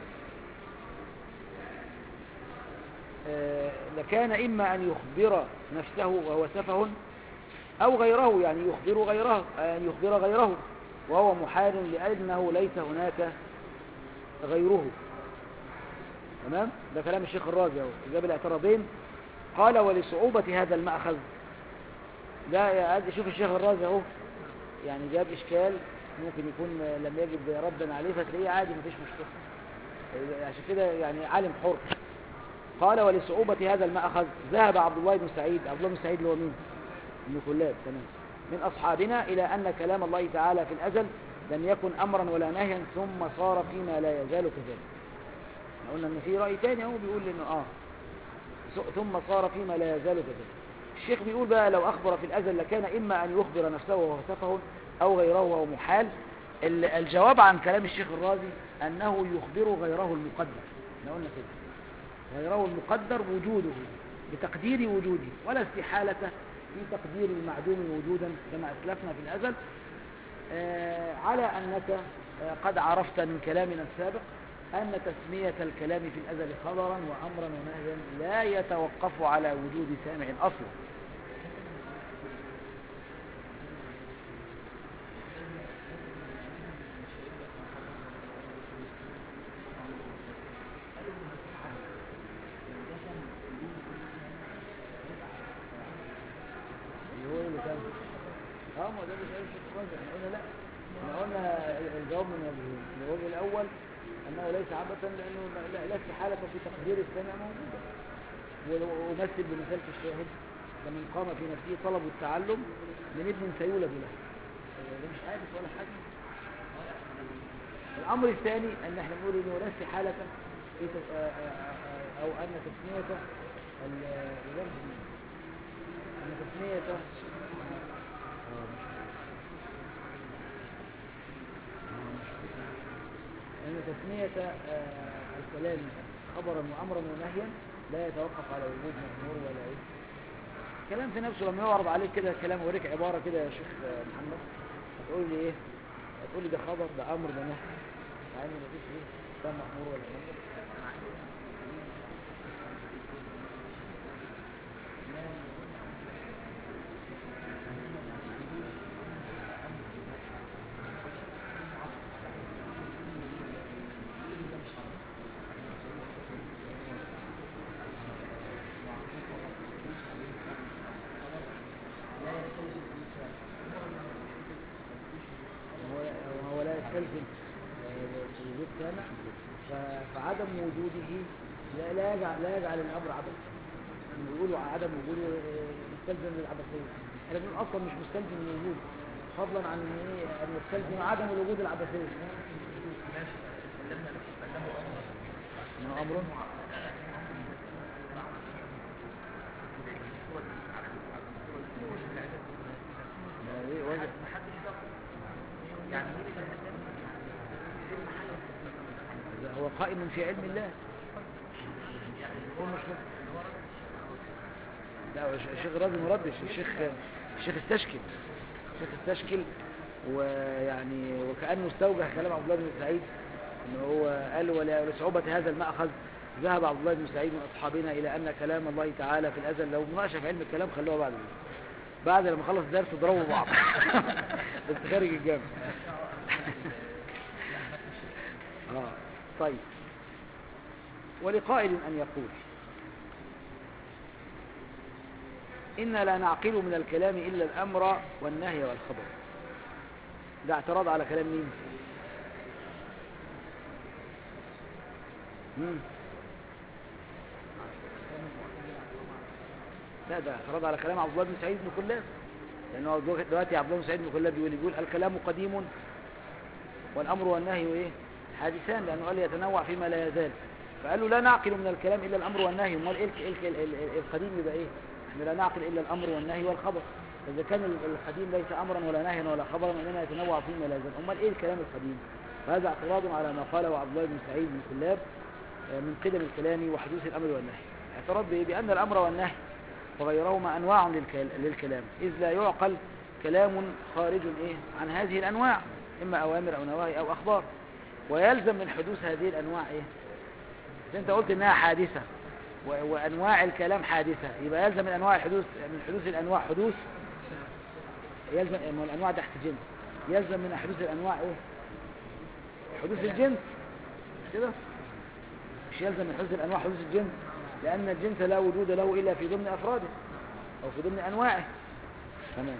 آه، لكان اما ان يخبر نفسه وهو سفه او غيره يعني يخبر غيره ان يخبر غيره وهو محال لانه ليس هناك غيره تمام ده كلام الشيخ الرازي اهو جاب الاعتراضين قال ولصعوبة هذا المأخذ ده يا قد شوف الشيخ الرازي اهو يعني جاب اشكال ممكن يكون لم يجد ردا عليه فتلاقيه عادي مفيش مشكلة عشان كده يعني عالم حر قال ولصعوبة هذا المأخذ ذهب عبد الله بن سعيد عبد الله بن سعيد اللي هو مين ابن كلاب تمام من أصحابنا إلى أن كلام الله تعالى في الأزل لم يكن أمرا ولا نهيا ثم صار فيما لا يزال كذلك احنا قلنا ان في رأي تاني اهو بيقول انه اه ث- ثم صار فيما لا يزال كذلك الشيخ بيقول بقى لو اخبر في الازل لكان اما ان يخبر نفسه وهو سفه او غيره وهو محال ال- الجواب عن كلام الشيخ الرازي انه يخبر غيره المقدر احنا قلنا كده غيره المقدر وجوده بتقدير وجوده ولا استحالة في تقدير المعدوم وجودا كما اسلفنا في الازل آه، على أنك آه، قد عرفت من كلامنا السابق أن تسمية الكلام في الأزل خبرا وأمرا ونهيا لا يتوقف على وجود سامع أصلا اللي هو إيه اللي كان اه ما ده اللي قال الشيخ الرازي احنا قلنا لا احنا قلنا الجواب من وجهين الوجه الاول انه ليس عبثا لانه ما- لا, لا استحاله في تقدير السامع موجوده ولو- وامثل بمثال في الشاهد لمن قام في نفسه طلب التعلم من ابن سيولد له ده مش عارف ولا حاجه الامر الثاني ان احنا نقول انه لا استحاله في تس- آه، آه، آه، او ان تسميه ال- اللفظ ان تسمية آه، مش ان تسمية آه، الكلام خبرا وامرا ونهيا لا يتوقف على وجود مأمور ولا ايه كلام في نفسه لما يعرض عليك كده كلام وريك عبارة كده يا شيخ آه، محمد هتقول لي ايه هتقول لي ده خبر ده امر ده نهي مع ان مفيش ايه ده مأمور ولا نهي هو هو لا يستلزم آه، وجود سامع ف- فعدم وجوده لا لا يجعل لا يجعل الامر عبث بيقولوا عدم وجوده آه، مستلزم للعبثيه احنا بنقول اصلا مش مستلزم للوجود فضلا عن ان ايه ان يستلزم عدم الوجود العبثيه ما امر ما ايه وجه ده هو قائم في علم الله هو مش لا هو الشيخ الراجل مردش الشيخ الشيخ استشكل الشيخ استشكل ويعني وكأنه استوجه كلام عبد الله بن سعيد ان هو قال ولا- ولصعوبة هذا المأخذ ذهب عبد الله بن سعيد من أصحابنا إلى أن كلام الله تعالى في الأزل لو مناقشة في علم الكلام خلوها بعد ذلك بعد لما خلص الدرس ضربوا بعض بس خارج الجامع آه. طيب ولقائل أن يقول إنا لا نعقل من الكلام إلا الأمر والنهي والخبر ده اعتراض على كلام مين مم. لا ده اعتراض على كلام عبد الله بن سعيد بن كلاب لأنه دلوقتي عبد الله بن سعيد بن كلاب بيقول يقول الكلام قديم والأمر والنهي إيه حادثان لأنه قال يتنوع فيما لا يزال فقال له لا نعقل من الكلام إلا الأمر والنهي امال إيه الك- إيه الك- ال- ال- القديم يبقى إيه احنا لا نعقل إلا الأمر والنهي والخبر إذا كان ال- القديم ليس أمرا ولا نهيا ولا خبرا إنما يتنوع فيما لا يزال امال إيه الكلام القديم وهذا اعتراض على ما قاله عبد الله بن سعيد بن كلاب آه، من قدم الكلام وحدوث الأمر والنهي اعتراض بإيه؟ بأن الأمر والنهي وغيرهما أنواع للكل- للكلام إذ لا يعقل كلام خارج إيه؟ عن هذه الأنواع إما أوامر أو نواهي أو أخبار ويلزم من حدوث هذه الأنواع إيه؟ إذا أنت قلت إنها حادثة و- وأنواع الكلام حادثة يبقى يلزم من أنواع الحدوث من حدوث الأنواع حدوث يلزم ما الأنواع تحت جنس يلزم من حدوث الأنواع إيه؟ حدوث الجنس مش كده؟ مش يلزم من حدوث الأنواع حدوث الجنس لأن الجنس لا وجود له إلا في ضمن أفراده أو في ضمن أنواعه تمام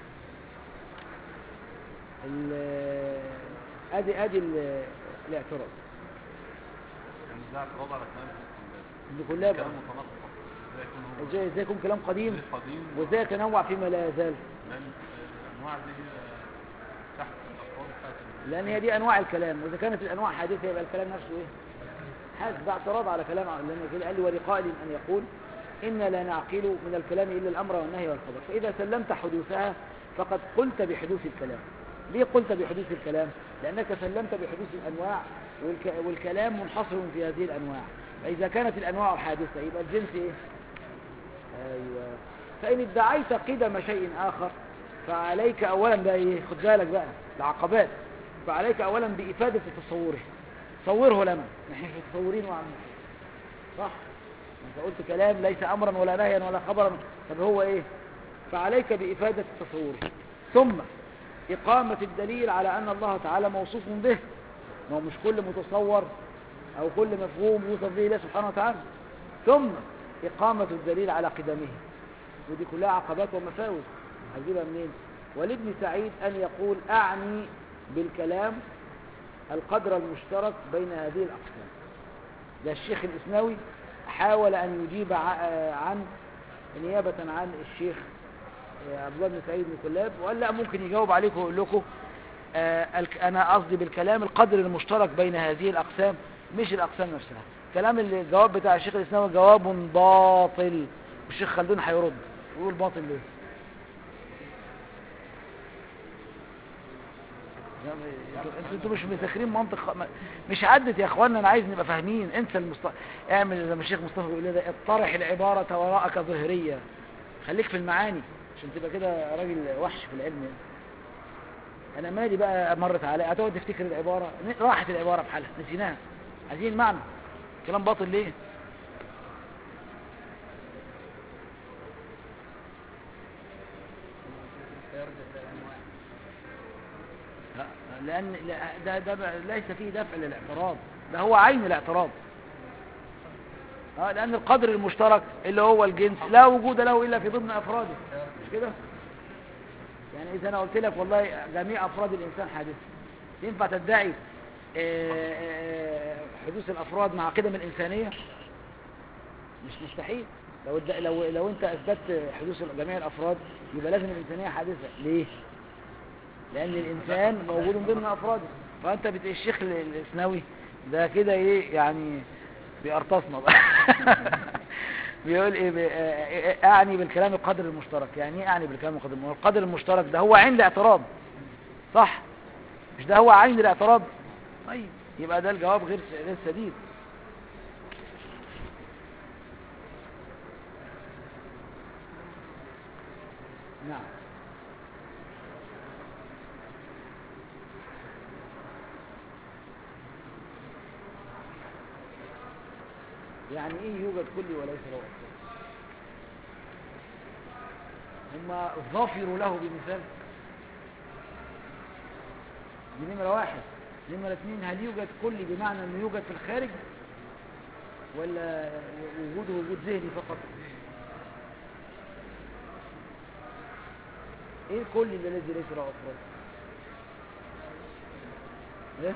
ال- ادي ادي ال- الاعتراض يعني ده اعتراض على كلام ابن كلاب كلام متناقض ازاي يكون هو ازاي ازاي يكون كلام قديم ليه قديم وازاي يتنوع فيما لا يزال لان الانواع دي آه، تحت الافراد بتاعت ال- لان هي دي انواع الكلام واذا كانت الانواع حادثه يبقى الكلام نفسه ايه حادث ده اعتراض على كلام لان كده قال لي ولقائل ان يقول إنا لا نعقل من الكلام إلا الأمر والنهي والخبر فإذا سلمت حدوثها فقد قلت بحدوث الكلام ليه قلت بحدوث الكلام لأنك سلمت بحدوث الأنواع والك... والكلام منحصر في هذه الأنواع فإذا كانت الأنواع حادثة يبقى الجنس إيه أيوة فإن ادعيت قدم شيء آخر فعليك أولا بقى إيه خد بالك بقى العقبات فعليك أولا بإفادة تصوره صوره لنا نحن مش متصورين وعم صح انت قلت كلام ليس امرا ولا نهيا ولا خبرا طب هو ايه فعليك بافاده تصوره ثم اقامه الدليل على ان الله تعالى موصوف به ما هو مش كل متصور او كل مفهوم يوصف به الله سبحانه وتعالى ثم اقامه الدليل على قدمه ودي كلها عقبات ومفاوز هجيبها منين ولابن سعيد ان يقول اعني بالكلام القدر المشترك بين هذه الاقسام ده الشيخ الاسناوي حاول أن يجيب عن نيابة عن الشيخ عبد الله بن سعيد بن كلاب وقال لا ممكن يجاوب عليكم ويقول لكم أنا قصدي بالكلام القدر المشترك بين هذه الأقسام مش الأقسام نفسها كلام الجواب بتاع الشيخ الإسلام جواب باطل والشيخ خلدون هيرد ويقول باطل ليه لا، ما- انتوا- انتوا مش مذاكرين منطق خ- ما- مش عدت يا اخوانا انا عايز نبقى فاهمين انسى المصط... اعمل زي ما الشيخ مصطفى بيقول لنا اطرح العباره وراءك ظهريه خليك في المعاني عشان تبقى كده راجل وحش في العلم يعني. انا مالي بقى مرت علي هتقعد تفتكر العباره ن- راحت العباره بحالها نسيناها عايزين المعنى كلام باطل ليه لا لان لا- ده ده بقى- ليس فيه دفع للاعتراض ده هو عين الاعتراض اه لان القدر المشترك اللي هو الجنس لا وجود له الا في ضمن افراده مش كده يعني اذا انا قلت لك والله جميع افراد الانسان حادثه ينفع تدعي آه، آه، حدوث الافراد مع قدم الانسانيه مش مستحيل لو الد- لو لو انت اثبتت حدوث جميع الافراد يبقى لازم الانسانيه حادثه ليه لان الانسان موجود من ضمن افراده فانت بت... الشيخ ال- الاسنوي ده كده ايه يعني بيقرطصنا بقى بيقول ايه بي... آه، اعني بالكلام القدر المشترك يعني ايه اعني بالكلام القدر المشترك القدر المشترك ده هو عين الاعتراض صح مش ده هو عين الاعتراض طيب يبقى ده الجواب غير غير سديد نعم يعني ايه يوجد كلي وليس له اصل هم ظفروا له بمثال دي نمرة واحد نمرة اثنين هل يوجد كلي بمعنى انه يوجد في الخارج ولا وجوده وجود ذهني فقط ايه الكلي الذي ليس له افراد ايه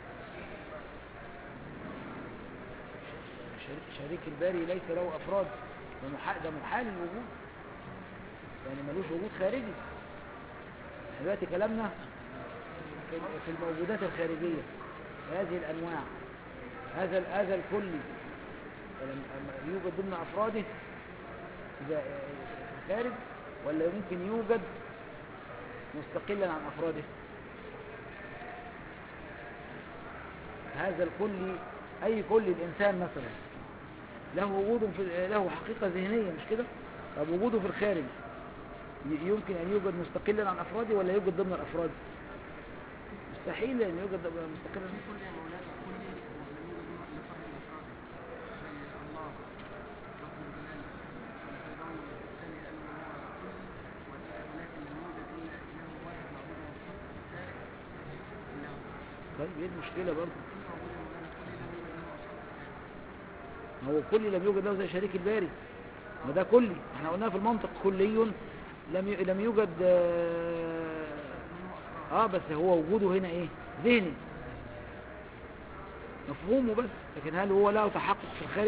شريك- شريك الباري ليس له افراد ده محال, ده محال الوجود يعني ملوش وجود خارجي إحنا دلوقتي كلامنا في في الموجودات الخارجية هذه الأنواع هذا ال- هذا الكلي لما يوجد ضمن أفراده إذا في الخارج ولا يمكن يوجد مستقلا عن أفراده هذا الكلي أي كل الإنسان مثلا له وجود في له حقيقة ذهنية مش كده طب وجوده في الخارج ي- يمكن أن يوجد مستقلا عن أفراده ولا يوجد ضمن الأفراد مستحيل أن يوجد مستقلا عن كل يا مولانا كل ولم يوجد من لفرد الافراد زي الله رب الجلال الفرعون الثاني انه هو كل ولكن لم يوجد الا اله واحد معبود مختص في الخارج الا هو طيب ايه المشكلة برضه كل موجود يا مولانا كل لم يوجد له اصل في الخارج ما هو كل لم يوجد له زي شريك الباري ما ده كلي احنا قلناها في المنطق كلي لم ي- لم يوجد آه، اه بس هو وجوده هنا ايه ذهني مفهومه بس لكن هل هو له تحقق في الخارج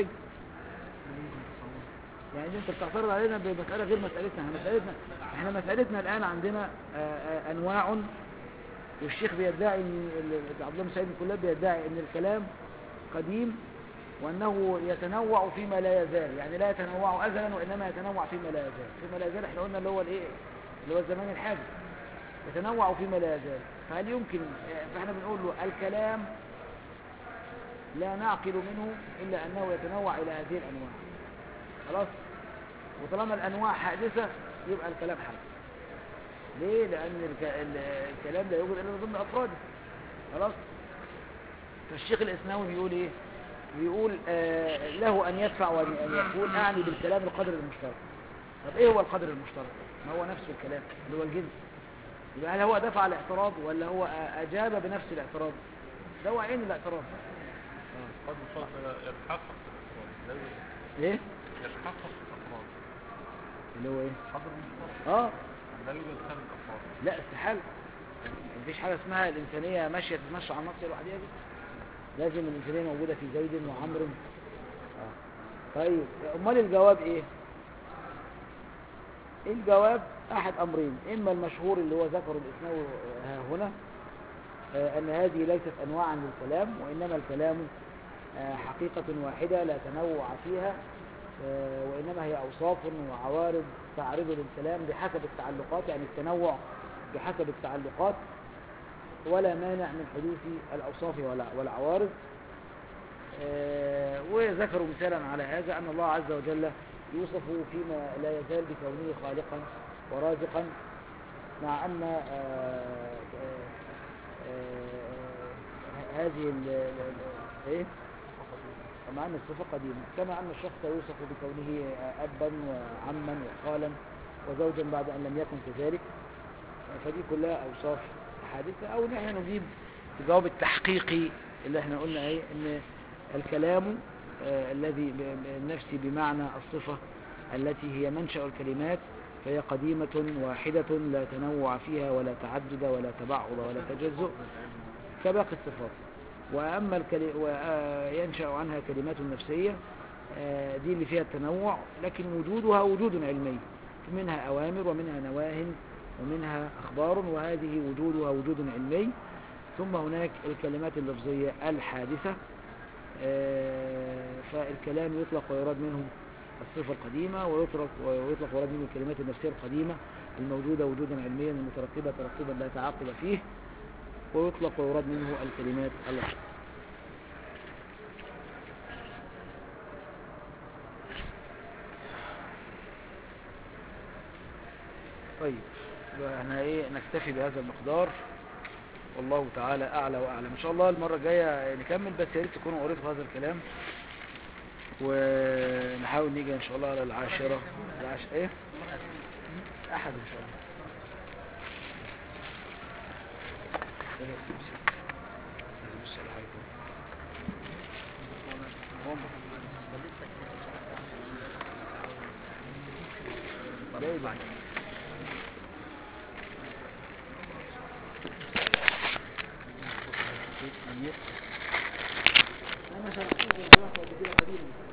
يعني انت بتعترض علينا بمسألة غير مسألتنا احنا مسألتنا احنا مسألتنا الآن عندنا آه، آه، أنواع والشيخ بيدعي ان ال- عبد الله بن سعيد الكلاب بيدعي ان الكلام قديم وانه يتنوع فيما لا يزال يعني لا يتنوع ازلا وانما يتنوع فيما لا يزال فيما لا يزال احنا قلنا اللي هو الايه اللي هو الزمان الحادث يتنوع فيما لا يزال فهل يمكن فاحنا بنقول له الكلام لا نعقل منه الا انه يتنوع الى هذه الانواع خلاص وطالما الانواع حادثه يبقى الكلام حادث ليه لان الك... ال- الكلام لا يوجد الا ضمن افراده خلاص فالشيخ الاسناوي بيقول ايه بيقول آه له ان يدفع وان أن يقول اعني بالكلام القدر المشترك طب ايه هو القدر المشترك ما هو نفس الكلام اللي هو الجنس يبقى هل هو دفع الاعتراض ولا هو آه، اجاب بنفس الاعتراض ده هو عين الاعتراض قد وصلت يتحقق في الافراد لازم ايه يتحقق في الافراد اللي هو ايه قدر المشترك اه لا يوجد خارج الافراد لا استحاله مفيش حاجه اسمها الانسانيه ماشيه تتمشى على النص لوحدها دي لازم الانسانيه موجوده في زيد وعمر آه. طيب امال الجواب ايه الجواب احد امرين اما المشهور اللي هو ذكره الاسناوي ها هنا آه، ان هذه ليست انواعا للكلام وانما الكلام آه، حقيقه واحده لا تنوع فيها آه، وإنما هي أوصاف وعوارض تعرض للكلام بحسب التعلقات يعني التنوع بحسب التعلقات ولا مانع من حدوث الأوصاف والع- والعوارض آه، وذكروا مثالا على هذا أن الله عز وجل يوصف فيما لا يزال بكونه خالقا ورازقا مع أن آه، آه، آه، هذه ال- ال- ال- إيه؟ مع أن الصفة قديمة كما أن الشخص يوصف بكونه أبا وعما وخالا وزوجا بعد أن لم يكن كذلك فدي كلها أوصاف حادثة أو نحن نجيب الجواب التحقيقي اللي احنا قلنا ايه ان الكلام آه الذي ب- ب- نفسي بمعنى الصفة التي هي منشأ الكلمات فهي قديمة واحدة لا تنوع فيها ولا تعدد ولا تبعض ولا تجزؤ كباقي الصفات وأما الكلي... وينشأ عنها كلمات نفسية آه، دي اللي فيها التنوع لكن وجودها وجود علمي منها أوامر ومنها نواه ومنها أخبار وهذه وجودها وجود علمي ثم هناك الكلمات اللفظية الحادثة آه، فالكلام يطلق ويراد منه الصفة القديمة ويطلق ويطلق ويراد منه الكلمات النفسية القديمة الموجودة وجودا علميا المترتبة ترتبا لا تعاقب فيه ويطلق ويراد منه الكلمات اللفظية طيب يبقى احنا ايه نكتفي بهذا المقدار والله تعالى اعلى واعلم ان شاء الله المره الجايه نكمل بس يا ريت تكونوا قريتوا هذا الكلام ونحاول نيجي ان شاء الله على العاشره العاش ايه احد ان شاء الله بص على حاجة. جاي بعد انا شرحت